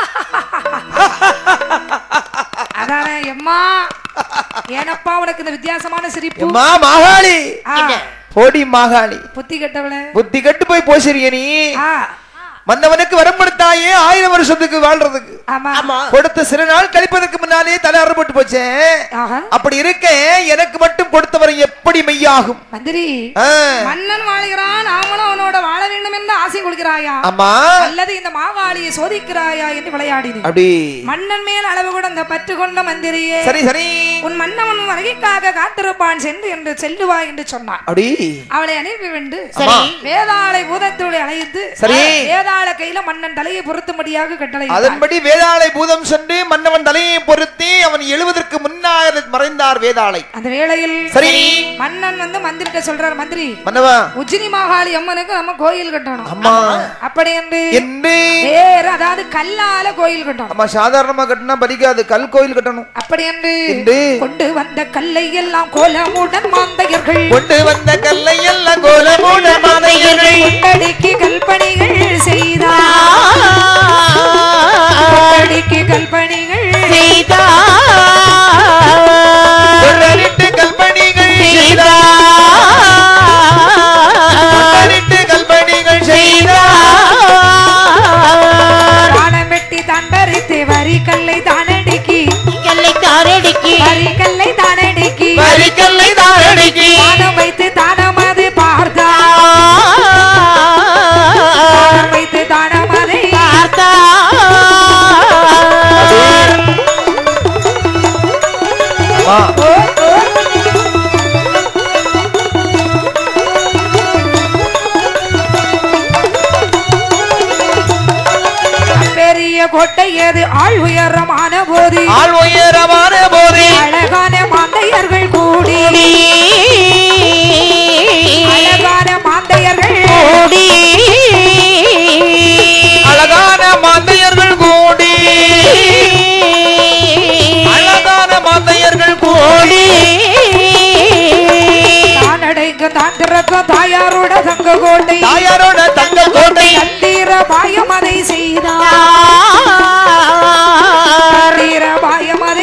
Speaker 1: அதானே எம்மா ஏனப்பா உனக்கு இந்த வித்தியாசமான சிரிப்பு
Speaker 2: எம்மா மாகாளி
Speaker 1: ஆ,
Speaker 2: போடி மாகாளி
Speaker 1: புத்தி கெட்டவள
Speaker 2: புத்தி கட்டு போய் போசிறிய நீ
Speaker 1: ஆ
Speaker 2: மன்னவனுக்கு வரம் கொடுத்தாயே ஆயிரம் வருஷத்துக்கு வாழ்றதுக்கு
Speaker 1: ஆமா
Speaker 3: ஆமா
Speaker 2: கொடுத்த சில நாள் கழிப்பதற்கு முன்னாலே தலை அறுபட்டு போச்சேன்
Speaker 1: ஆஹா
Speaker 2: அப்படி இருக்க எனக்கு மட்டும் கொடுத்தவரை எப்படி மெய்யாகும்
Speaker 1: மந்திரி
Speaker 2: ஆ,
Speaker 1: மன்னன் வாழுகிறான் நாமளும் அவனோட வாழ வேண்டும் என்று ஆசை கொள்கிறாயா
Speaker 2: ஆமா
Speaker 1: அல்லது இந்த மாகாளியை சோதிக்கிறாயா என்று விளையாடினேன்
Speaker 2: அப்படி
Speaker 1: மன்னன் மேல் அளவு கூட இந்த பற்று கொண்ட மந்திரியே
Speaker 2: சரி சரி
Speaker 1: உன் மன்னவன் வருகைக்காக காத்திருப்பான் சென்று என்று செல்லுவா என்று சொன்னான்
Speaker 2: அப்படி
Speaker 1: அவளை அனுப்பி வென்று
Speaker 3: சரி
Speaker 1: வேதாளை பூதத்தோடு அழைத்து
Speaker 2: சரி.
Speaker 1: வேதாள கையில மன்னன் தலையை பொருத்தும்படியாக கட்டளை
Speaker 2: அதன்படி வேதாளை பூதம் சென்று மன்னவன் தலையை பொருத்தி அவன் எழுவதற்கு முன்னால மறைந்தார் வேதாளை
Speaker 1: அந்த வேளையில்
Speaker 2: சரி
Speaker 1: மன்னன் வந்து மந்திரிட்ட சொல்றார் மந்திரி
Speaker 2: மன்னவா
Speaker 1: உஜினி மாகாளி அம்மனுக்கு நம்ம கோயில் கட்டணும்
Speaker 2: அம்மா
Speaker 1: அப்படி என்று
Speaker 2: என்ன
Speaker 1: வேற அதாவது கல்லால கோயில் கட்டணும்
Speaker 2: அம்மா சாதாரணமா கட்டினா படிக்காது கல் கோயில் கட்டணும்
Speaker 1: அப்படி என்று
Speaker 2: என்று
Speaker 1: கொண்டு வந்த கல்லை எல்லாம் கோலமுடன் மாந்தையர்கள்
Speaker 2: கொண்டு வந்த கல்லை எல்லாம் கோலமூட மாதையர்கள்
Speaker 1: கொண்டடிக்கு கல்பணிகள் செய்தார் கொண்டடிக்கு கல்பணிகள்
Speaker 2: கொள்ளரிட்டு கல்பணிகள் செய்தார் கொள்ளரிட்டு கல்பணிகள் செய்தார்
Speaker 1: தானம் வெட்டி தண்டரித்து வரி கல்லை தானடிக்கு வரி கல்லை தானடிக்கு
Speaker 2: வரிக்கல்லை தாரடிக்கு
Speaker 1: தானம் வைத்து தானம் அது பார்த்தார் தானம் வைத்து தானம் அதை
Speaker 2: அம்மா,
Speaker 1: பெரிய கோட்டை ஏது ஆள் உயரமான போது
Speaker 2: ஆள் உயரமான போதே
Speaker 1: அழகான மாந்தையர்கள் கூடி அழகான மாந்தையர்கள்
Speaker 2: அழகான மாந்தையர்கள் கூடி அழகான மாந்தையர்கள் கூடி
Speaker 1: தான் அடைக்கும் தான் திறக்கும் தாயாரோட தங்க கோட்டை
Speaker 2: தாயாரோட தங்க கோட்டை
Speaker 1: தந்தீர பாயம் அதை செய்தார் தந்தீர பாயம் அதை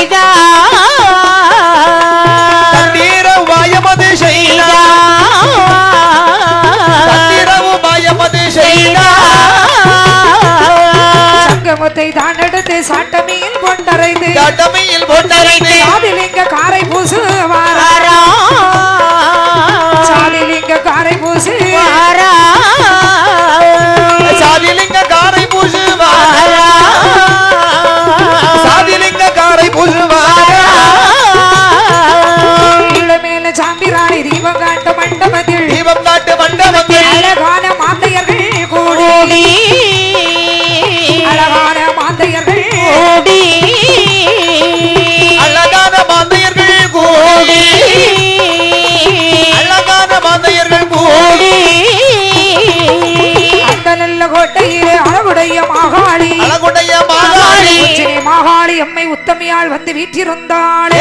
Speaker 2: தண்ணீர வாயமது செய்தார் தண்ணீரவு வாயமது செய்தார்
Speaker 1: சங்கமத்தை தான் எடுத்து சாட்டமையில் கொண்டரைந்து
Speaker 2: கடமையில் போட்டரைந்து
Speaker 1: சாதிலிங்க காரை பூசு வாரா சாதிலிங்க காரை பூசு
Speaker 2: சாதிலிங்க காரை பூசுவார் சாதிலிங்க காரை பூசுவார்
Speaker 1: மேல சாம்பிராணி தீபம் காட்ட மண்டபத்தில்
Speaker 2: தீபம் காட்டு மண்டபத்தில்
Speaker 1: அழகான மாந்தையர்கள் கூடி அழகான மாந்தையர்கள்
Speaker 2: அழகான மாந்தையர்கள் கூடி அழகான மாந்தையர்கள் கூடி
Speaker 1: அந்த நல்ல கோட்டையிலே அழகுடைய மாகாளி
Speaker 2: அழகுடைய மாகாளி
Speaker 1: உச்சினி மாகாளி அம்மை உத்தமியாள் வந்து வீற்றிருந்தாளே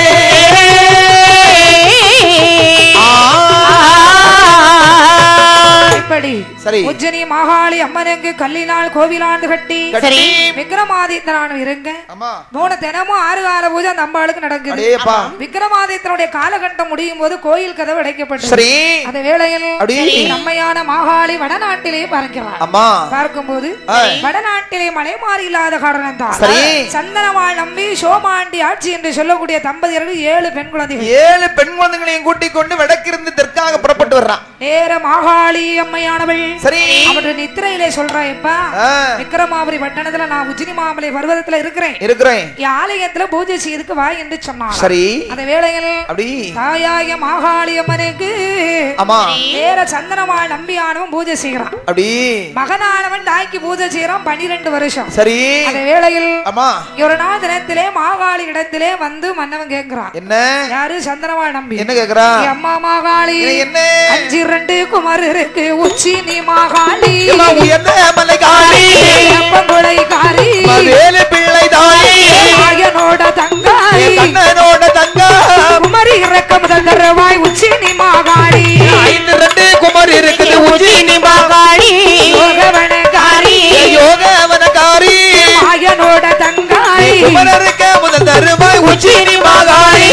Speaker 1: இப்படி
Speaker 2: சரி.
Speaker 1: உஜ்ஜனி மாகாளி அம்மனுக்கு கல்லினால் கோவிலாண்டு கட்டி
Speaker 2: கட்டி
Speaker 1: விக்ரமாதித்தனான இருங்க
Speaker 2: ஆமா
Speaker 1: மூணு தினமும் ஆறு கால பூஜை அந்த அம்பாளுக்கு நடக்குது
Speaker 2: அடேப்பா
Speaker 1: விக்ரமாதித்தனுடைய காலகட்டம் முடியும் போது கோயில் கதவு அடைக்கப்பட்டது
Speaker 2: சரி
Speaker 1: அந்த வேளையில்
Speaker 2: அப்படி
Speaker 1: நம்மையான மாகாளி வடநாட்டிலே பார்க்கிறார்
Speaker 2: அம்மா
Speaker 1: பார்க்கும்போது
Speaker 2: ஆ.
Speaker 1: வடநாட்டிலே மலை மாறி இல்லாத காரணம் தான்
Speaker 2: சரி.
Speaker 1: சந்தனவாள் நம்பி சோமாண்டி ஆட்சி என்று சொல்லக்கூடிய தம்பதியர்கள் ஏழு பெண் குழந்தைகள்
Speaker 2: ஏழு பெண் குழந்தைகளையும் கூட்டிக் கொண்டு வடக்கிருந்து தெற்காக புறப்பட்டு வர்றான்
Speaker 1: நேர மாகாளி அம்மையானவள்
Speaker 2: சரி
Speaker 1: அவருடைய நித்திரையிலே சொல்றா எப்பா
Speaker 2: ஆ,
Speaker 1: விக்ரமாபுரி பட்டணத்துல நான் உஜினி மாமலை பர்வதத்துல இருக்கிறேன்
Speaker 2: இருக்கிறேன்
Speaker 1: என் ஆலயத்துல பூஜை செய்யறதுக்கு வா என்று சொன்னார்
Speaker 2: சரி
Speaker 1: அந்த வேளையில்
Speaker 2: அப்படி
Speaker 1: தாயாய மாகாளி அம்மனுக்கு
Speaker 2: ஆமா
Speaker 1: நேர சந்தனவாள் நம்பியானவன் பூஜை செய்யறான்
Speaker 2: அப்படி
Speaker 1: மகனானவன் தாய்க்கு பூஜை செய்யறான் பன்னிரெண்டு வருஷம்
Speaker 2: சரி
Speaker 1: அந்த வேளையில்
Speaker 2: ஆமா
Speaker 1: ஒரு நாள் தினத்திலே மாகாளி இடத்திலே வந்து மன்னவன் கேட்கிறான்
Speaker 2: என்ன
Speaker 1: யாரு சந்திரவாள் நம்பி
Speaker 2: என்ன கேக்குறா
Speaker 1: என் அம்மா மாகாளி
Speaker 2: இது என்ன
Speaker 1: அஞ்சு ரெண்டு குமார் இருக்கு உச்சி நீ மாகாளி
Speaker 2: இம்மா உயர்ந்த மலை காளி
Speaker 1: அப்பங்குளை காரி
Speaker 2: வேலு பிள்ளை தாயி
Speaker 1: ஆயனோட தங்காய்
Speaker 2: கண்ணனோட தங்க
Speaker 1: குமரி இறக்க முதல் தருவாய் உச்சி நீ மாகாளி
Speaker 2: ஐந்து ரெண்டு குமர் இருக்குது உஜினி
Speaker 1: யோகவனகாரி
Speaker 2: யோகவனகாரி
Speaker 1: ஆயனோட தங்காய்
Speaker 2: குமரருக்கு முதல் தருவாய் உச்சினி மாகாளி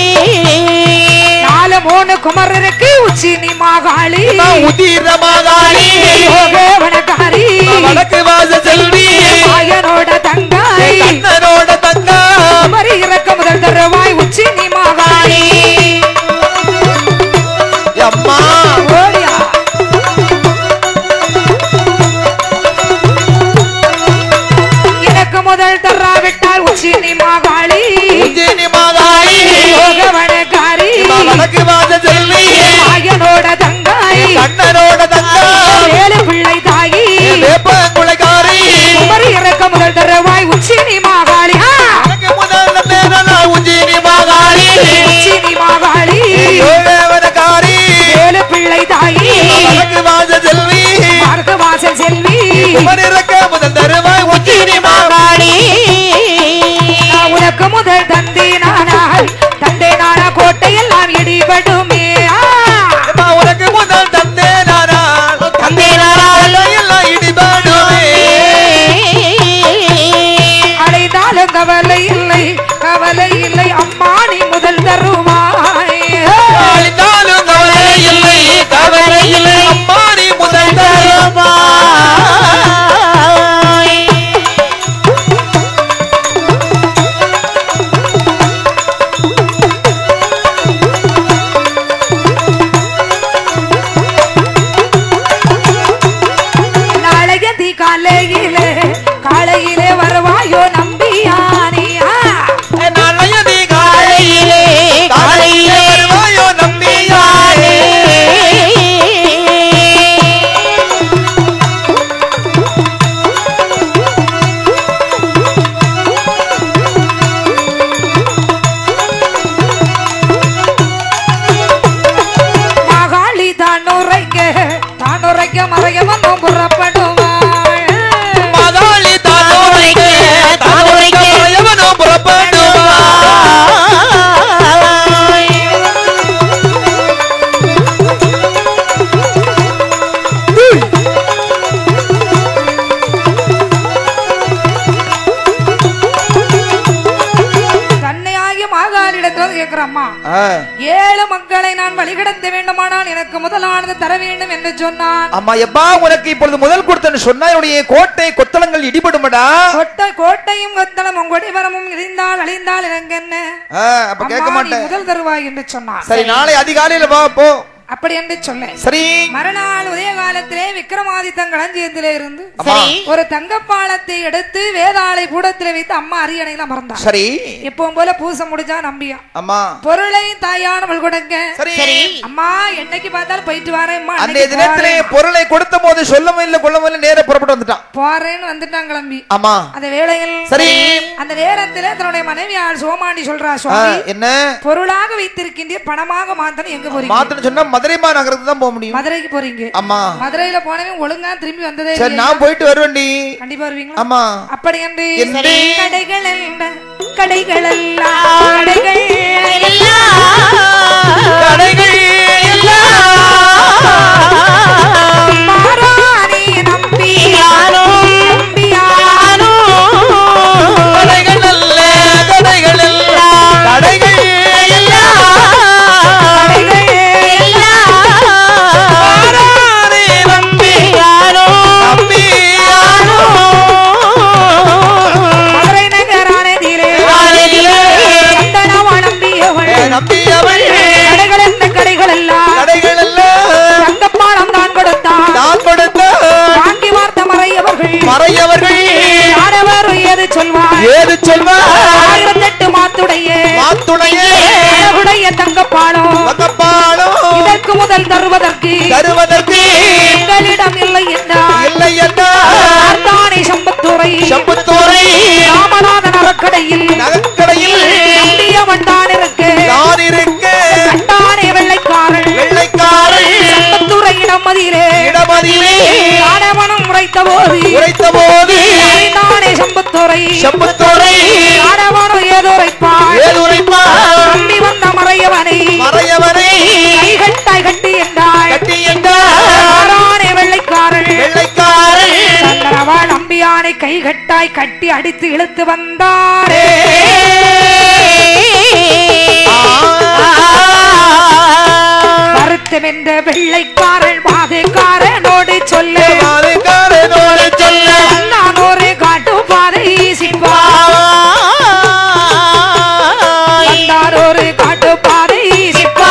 Speaker 1: நாலு மூணு குமர் இருக்கு உச்சி நீ மாகாளி
Speaker 2: உதீர மாகாளி
Speaker 1: யோகவனகாரி
Speaker 2: வடக்கு வாச செல்வி
Speaker 1: ஆயனோட தங்காய்
Speaker 2: கண்ணனோட தங்க
Speaker 1: குமரி இறக்க முதல் தருவாய் உச்சி நீ மாகாளி
Speaker 2: அம்மா
Speaker 1: ஓடியா எனக்கு முதல் தராவிட்டால் உச்சி நீ மாகாளி
Speaker 2: உஜினி மாகாளி
Speaker 1: யோகவனகாரி
Speaker 2: வடக்கு வாச செல்வி
Speaker 1: ஆயனோட தங்காய்
Speaker 2: கண்ணனோட தங்க
Speaker 1: ஏழு பிள்ளை தாயி
Speaker 2: வேப்பங்குளைக்காரி
Speaker 1: குமரி இறக்க முதல் தருவாய் உச்சி நீ மாகாளி ஆ!
Speaker 2: எனக்கு முதல்ல பேரனா உஜினி மாகாளி
Speaker 1: முதல் தந்தை நானால் தந்தை நானா கோட்டையெல்லாம் இடிபடுமே ஆ!
Speaker 2: அம்மா, உனக்கு முதல் தந்தே நானால்
Speaker 3: தந்தே நானால்
Speaker 2: எல்லாம் இடிபாடுமே
Speaker 1: அழைந்தாலும் கவலை இல்லை கவலை இல்லை அம்மா நீ முதல் தருவாய்
Speaker 2: அழிந்தாலும் கவலை இல்லை கவலை இல்லை அம்மா நீ முதல் தருவாய்
Speaker 1: நாளைய தீ காலையிலே காலையிலே வருவாயோ நம்பியானியா
Speaker 2: நாளைய நீ காலையிலே காலையிலே வருவாயோ நம்பியாரே
Speaker 1: மகாளி தான் உரைக்க தான் உரைக்க மறைய வந்து புறப்படுவாள்
Speaker 2: மகாளி தானோரைக்கு தானோரைக்கு எவனோ புறப்படுவான்
Speaker 1: தன்னையாகி மாகாளிடத்தில் கேட்கிற அம்மா ஏழு மக்களை நான் வழிகடத்த வேண்டுமானால் எனக்கு முதலானது தர வேண்டும் என்று சொன்னான்
Speaker 2: அம்மா எப்பா உனக்கு இப்பொழுது முதல் கொடுத்தன்னு சொன்னா என்னுடைய கோட்டை கொத்தளங்கள் இடிபடுமடா
Speaker 1: கொட்டை கோட்டையும் கொத்தளமும் கொடிமரமும் இடிந்தால் அழிந்தால் எனக்கு என்ன
Speaker 2: ஆ, அப்ப கேட்க
Speaker 1: அம்மா, நீ
Speaker 2: மாட்டேன்
Speaker 1: முதல் தருவாய் என்று சொன்னான்
Speaker 2: சரி நாளை அதிகாலையில வா போ
Speaker 1: அப்படி என்று சொல்ல
Speaker 2: சரி
Speaker 1: மறுநாள் உதய காலத்திலே விக்ரமாதித்தன் களஞ்சியத்திலே இருந்து
Speaker 2: அம்மா
Speaker 1: ஒரு தங்கப்பாலத்தை எடுத்து வேதாளை கூடத்திலே வைத்து அம்மா அரியணையில மறந்தார்
Speaker 2: சரி
Speaker 1: எப்பவும் போல பூசை முடிஞ்சா நம்பியா
Speaker 2: அம்மா
Speaker 1: பொருளை தாயானவள் கொடுங்க
Speaker 2: சரி
Speaker 3: சரி
Speaker 1: அம்மா என்னைக்கு பார்த்தாலும் போயிட்டு வரேன்மா
Speaker 2: அந்த
Speaker 1: அன்னைக்கு
Speaker 2: தினத்திலே
Speaker 1: போறேன்.
Speaker 2: பொருளை கொடுத்த போது சொல்லவும் இல்லை கொள்ளவும் இல்லை நேர புறப்பட்டு வந்துட்டான்
Speaker 1: போறேன்னு வந்துட்டான் கிளம்பி
Speaker 2: ஆமா
Speaker 1: அந்த வேளையில்
Speaker 2: சரி
Speaker 1: அந்த நேரத்துல தன்னுடைய மனைவியார் சோமாண்டி சொல்றா
Speaker 2: ஆ,
Speaker 1: சுவாமி
Speaker 2: என்ன
Speaker 1: பொருளாக வைத்திருக்கின்றீர் பணமாக மாத்தணும் எங்க போறீங்க
Speaker 2: மாத்தணும் சொன்னா மதுரைமா நகரத்துக்கு தான் போக முடியும்
Speaker 1: மதுரைக்கு போறீங்க
Speaker 2: ஆமா
Speaker 1: மதுரையில போனவன் ஒழுங்கா திரும்பி வந்ததே
Speaker 2: சரி
Speaker 1: இல்லையா?
Speaker 2: நான் போயிட்டு வருவேன்டி
Speaker 1: கண்டிப்பா வருவீங்களா
Speaker 2: ஆமா
Speaker 1: அப்படி என்று
Speaker 2: என்று
Speaker 1: கடைகள் என்ன கடைகள் எல்லாம் கடைகள்
Speaker 2: கடைகள்
Speaker 1: மாறானே நம்பியானோ நம்பியானோ
Speaker 2: கடைகள் அல்ல கடைகள் அல்ல கடைகள்
Speaker 1: கடைகள்
Speaker 2: ஆராரே நம்பி நம்பியானோ
Speaker 1: மதுரை நகரானதிலே சந்தனமா நம்பியவள்
Speaker 2: நம்பியவள்
Speaker 1: கடைகள் என்ன கடைகள் எல்லாம்
Speaker 2: கடைகள் எல்லாம்
Speaker 1: தங்கப்பாலம் தான் கொடுத்தான்
Speaker 2: நான் கொடுத்த
Speaker 1: வாங்கி வார்த்த மறையவர்கள்
Speaker 2: மறையவர்கள்
Speaker 1: யாரவர் ஏது சொல்வார்
Speaker 2: ஏது சொல்வார்
Speaker 1: ஆயிரத்தெட்டு மாத்துடைய
Speaker 2: மாத்துடைய
Speaker 1: அழகுடைய தங்கப்பாலம்
Speaker 2: வகப்பாலும்
Speaker 1: இதற்கு முதல் தருவதற்கு
Speaker 2: தருவதற்கு
Speaker 1: எங்களிடம் இல்லை என்றார்
Speaker 2: இல்லை என்றார்
Speaker 1: தானே சம்பத்துறை
Speaker 2: செம்புத்தோரை
Speaker 1: ராமநாதன் அறக்கடையில்
Speaker 2: நகக்கடையில்
Speaker 1: நம்பியவன் தான் இருக்கு
Speaker 2: நான் இருக்க
Speaker 1: கண்டானே வெள்ளைக்காரன்
Speaker 2: வெள்ளைக்காரன்
Speaker 1: சம்பத்துறை இடமதியிலே
Speaker 2: இடமதியிலே
Speaker 1: காணவனும் உரைத்த போது
Speaker 2: உரைத்த போது
Speaker 1: தானே சம்பத்துறை
Speaker 2: செம்புத்தோரை
Speaker 1: காணவனும் ஏதோ உரைப்பான்
Speaker 2: ஏது உரைப்பார்
Speaker 1: நம்பி வந்த மறையவனை
Speaker 2: மறையவனை
Speaker 1: கைகட்டாய் கட்டி என்றாள்
Speaker 2: கட்டி என்றார்
Speaker 1: ஆறானே வெள்ளைக்காரன்
Speaker 2: வெள்ளைக்காரன்
Speaker 1: சந்திரவா நம்பியானை கைகட்டாய் கட்டி அடித்து இழுத்து வந்தாரே வருத்தம் என்ற வெள்ளைக்காரன் வாதைக்காரனோடு சொல்லு
Speaker 2: மாலைக்காரனோடு சொல்ல
Speaker 1: நான் ஒரு காட்டு பாதை சிப்பா வந்தார் ஒரு காட்டு பாதை சிப்பா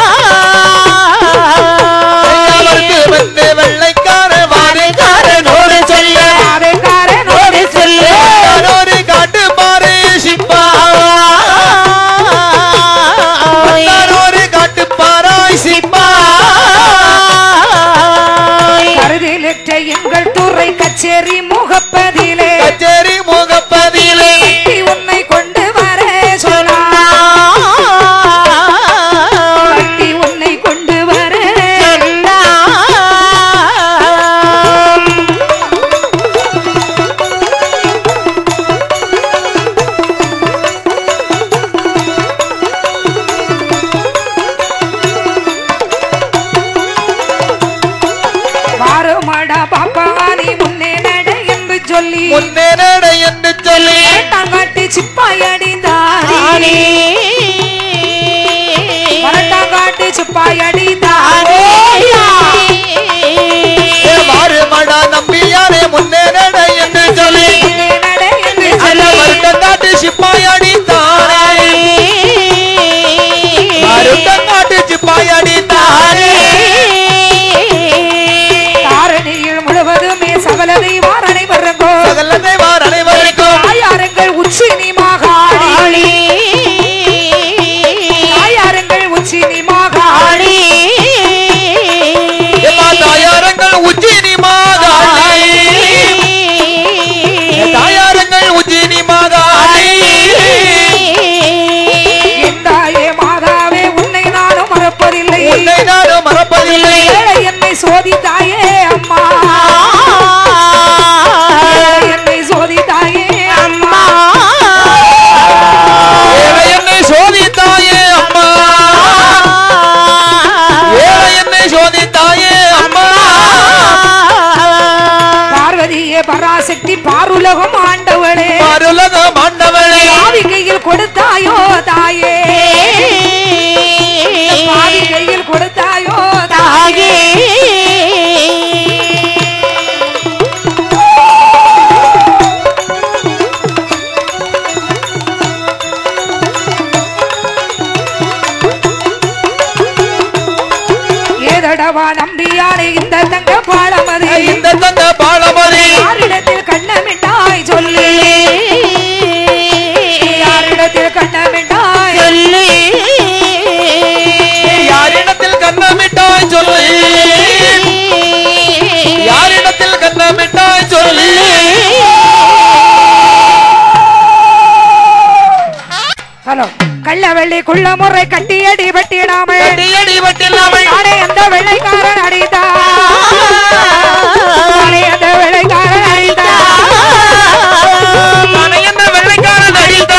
Speaker 2: அவருக்கு வந்து வெள்ளைக்கார வாழைக்காரனோடு சொல்ல
Speaker 1: பாதைக்காரனோடு சொல்லு
Speaker 2: ஒரு காட்டு பாரு சிப்பா ஒரு காட்டு பாராய் சிப்பா
Speaker 1: சிப்பாயடி தானே
Speaker 2: ஏ மாறுமடா நம்பியாரே முன்னே நட என்று சொல்லி
Speaker 1: நடை என்று
Speaker 2: அந்த
Speaker 1: சொல்லி
Speaker 2: வருடங்காட்டு சிப்பாயடி தானே வருடங்காட்டு சிப்பாயடி தானே
Speaker 1: தாரணியில் முழுவதுமே சகலதை வாரணை வருங்கோ
Speaker 2: சகலதை வார் அனைவருக்கும்
Speaker 1: தாயாருங்கள் உச்சி நீ மாகாளி தாயாருங்கள் உச்சி நீ மாகாளி
Speaker 2: எம்மா தாயாரங்கள் உஜ்ஜினி மாகாளி தாயாரங்கள் உஜ்ஜினி மாகாளி
Speaker 1: எந்தாயே மாதாவே உன்னை நானும் மறப்பதில்லை
Speaker 2: உன்னை நானும் மறப்பதில்லை
Speaker 1: ஏழை என்னை சோதித்தாயே அம்மா ஏழை என்னை சோதித்தாயே அம்மா
Speaker 2: ஏழை என்னை சோதித்தாயே அம்மா ஏழை என்னை சோதித்தாயே அம்மா
Speaker 1: பார்வதியே பராசக்தி பாருலகம் ஆண்டவளே
Speaker 2: மருலகம் ஆண்டவளே
Speaker 1: பாவி கையில் கொடுத்தாயோ தாயே பாவி கையில் கொடுத்தாயோ தாயே ஏதடவா நம்பியானே இந்த தங்க பாலமதி
Speaker 2: இந்த தந்த பாலமதி
Speaker 1: யாரிடத்தில் கண்ணமிட்டாய் சொல்லி யாரிடத்தில் கண்ணமிட்டாய்
Speaker 2: யாரிடத்தில் கண்ணமிட்டாய் சொல்லி யாரிடத்தில் கண்ணமிட்டாய் சொல்லி
Speaker 1: ஹலோ கள்ள வெள்ளி குள்ள முறை கட்டியடி வெட்டிடாமல்
Speaker 2: அடியடி வட்டில்லாமல்
Speaker 1: நானே அந்த வெள்ளைக்காரன் அடித்தா நானே அந்த வெள்ளைக்காரன் அடித்தா
Speaker 2: நானே என்ன வெள்ளைக்காரன் அடித்தா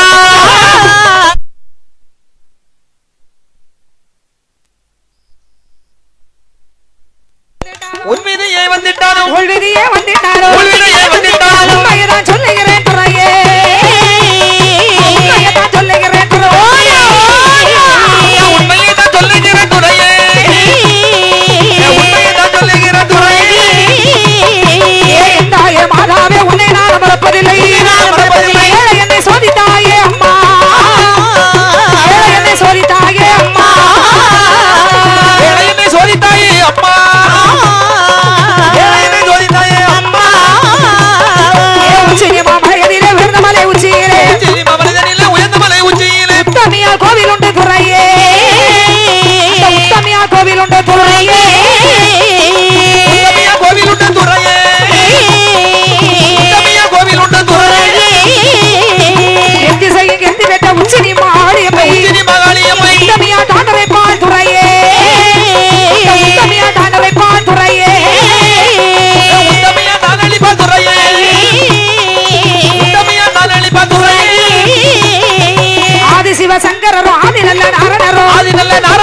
Speaker 2: உன் மீதியே வந்துட்டாலும்
Speaker 1: உள்விதியே வந்திட்டாரோ
Speaker 2: உள்விதியே வந்திட்டாரோ.
Speaker 1: உண்மையதான் சொல்லுகிறேன் துறையே உண்மையதான் சொல்லுகிறேன் துறையே
Speaker 2: உண்மையை தான் சொல்லுகிற துறையே உண்மையை தான் சொல்லுகிற துறையே
Speaker 1: ஏன் தாயே மாதாவே உன்னை நான் மறப்பதில்லை
Speaker 2: நான் மறப்பதில்லை.
Speaker 1: ஏழை என்னை சோதித்தாயே அம்மா ஏழை என்னை சோதித்தாயே அம்மா
Speaker 2: ஏழையனை சோதித்தாயே அம்மா ஏழையனை சோதித்தாயே அம்மா
Speaker 1: ஏ உச்சினி மாமலையதிலே விழுந்த மலை உச்சியிலே
Speaker 2: செல்லி மனிதனிலே உயர்ந்த மலை உச்சியிலே
Speaker 1: உத்தமியார் கோவில் உண்டு துறையே இந்த உத்தமியார் கோவில் உண்டு துறையே
Speaker 2: உத்தமியா கோவில் உண்டு துறையே உத்தமியா கோவில் உண்டு துறையே
Speaker 1: எத்தி செய்யும் எத்தி பெற்ற உச்சினி மாளியம்மை
Speaker 2: உச்சினி மகாளியம்மை
Speaker 1: உத்தமியா தாண்டவை பால் துறையே இந்த உத்தமியா தாண்டவை பால் துறையே
Speaker 2: உத்தமியா நானளிப்பா துறையே உத்தமியா நானளிப்பா துறையே
Speaker 1: ஆதி சிவ சங்கரரோ ஆதி நல்ல நாரணரோ
Speaker 2: ஆதி நல்ல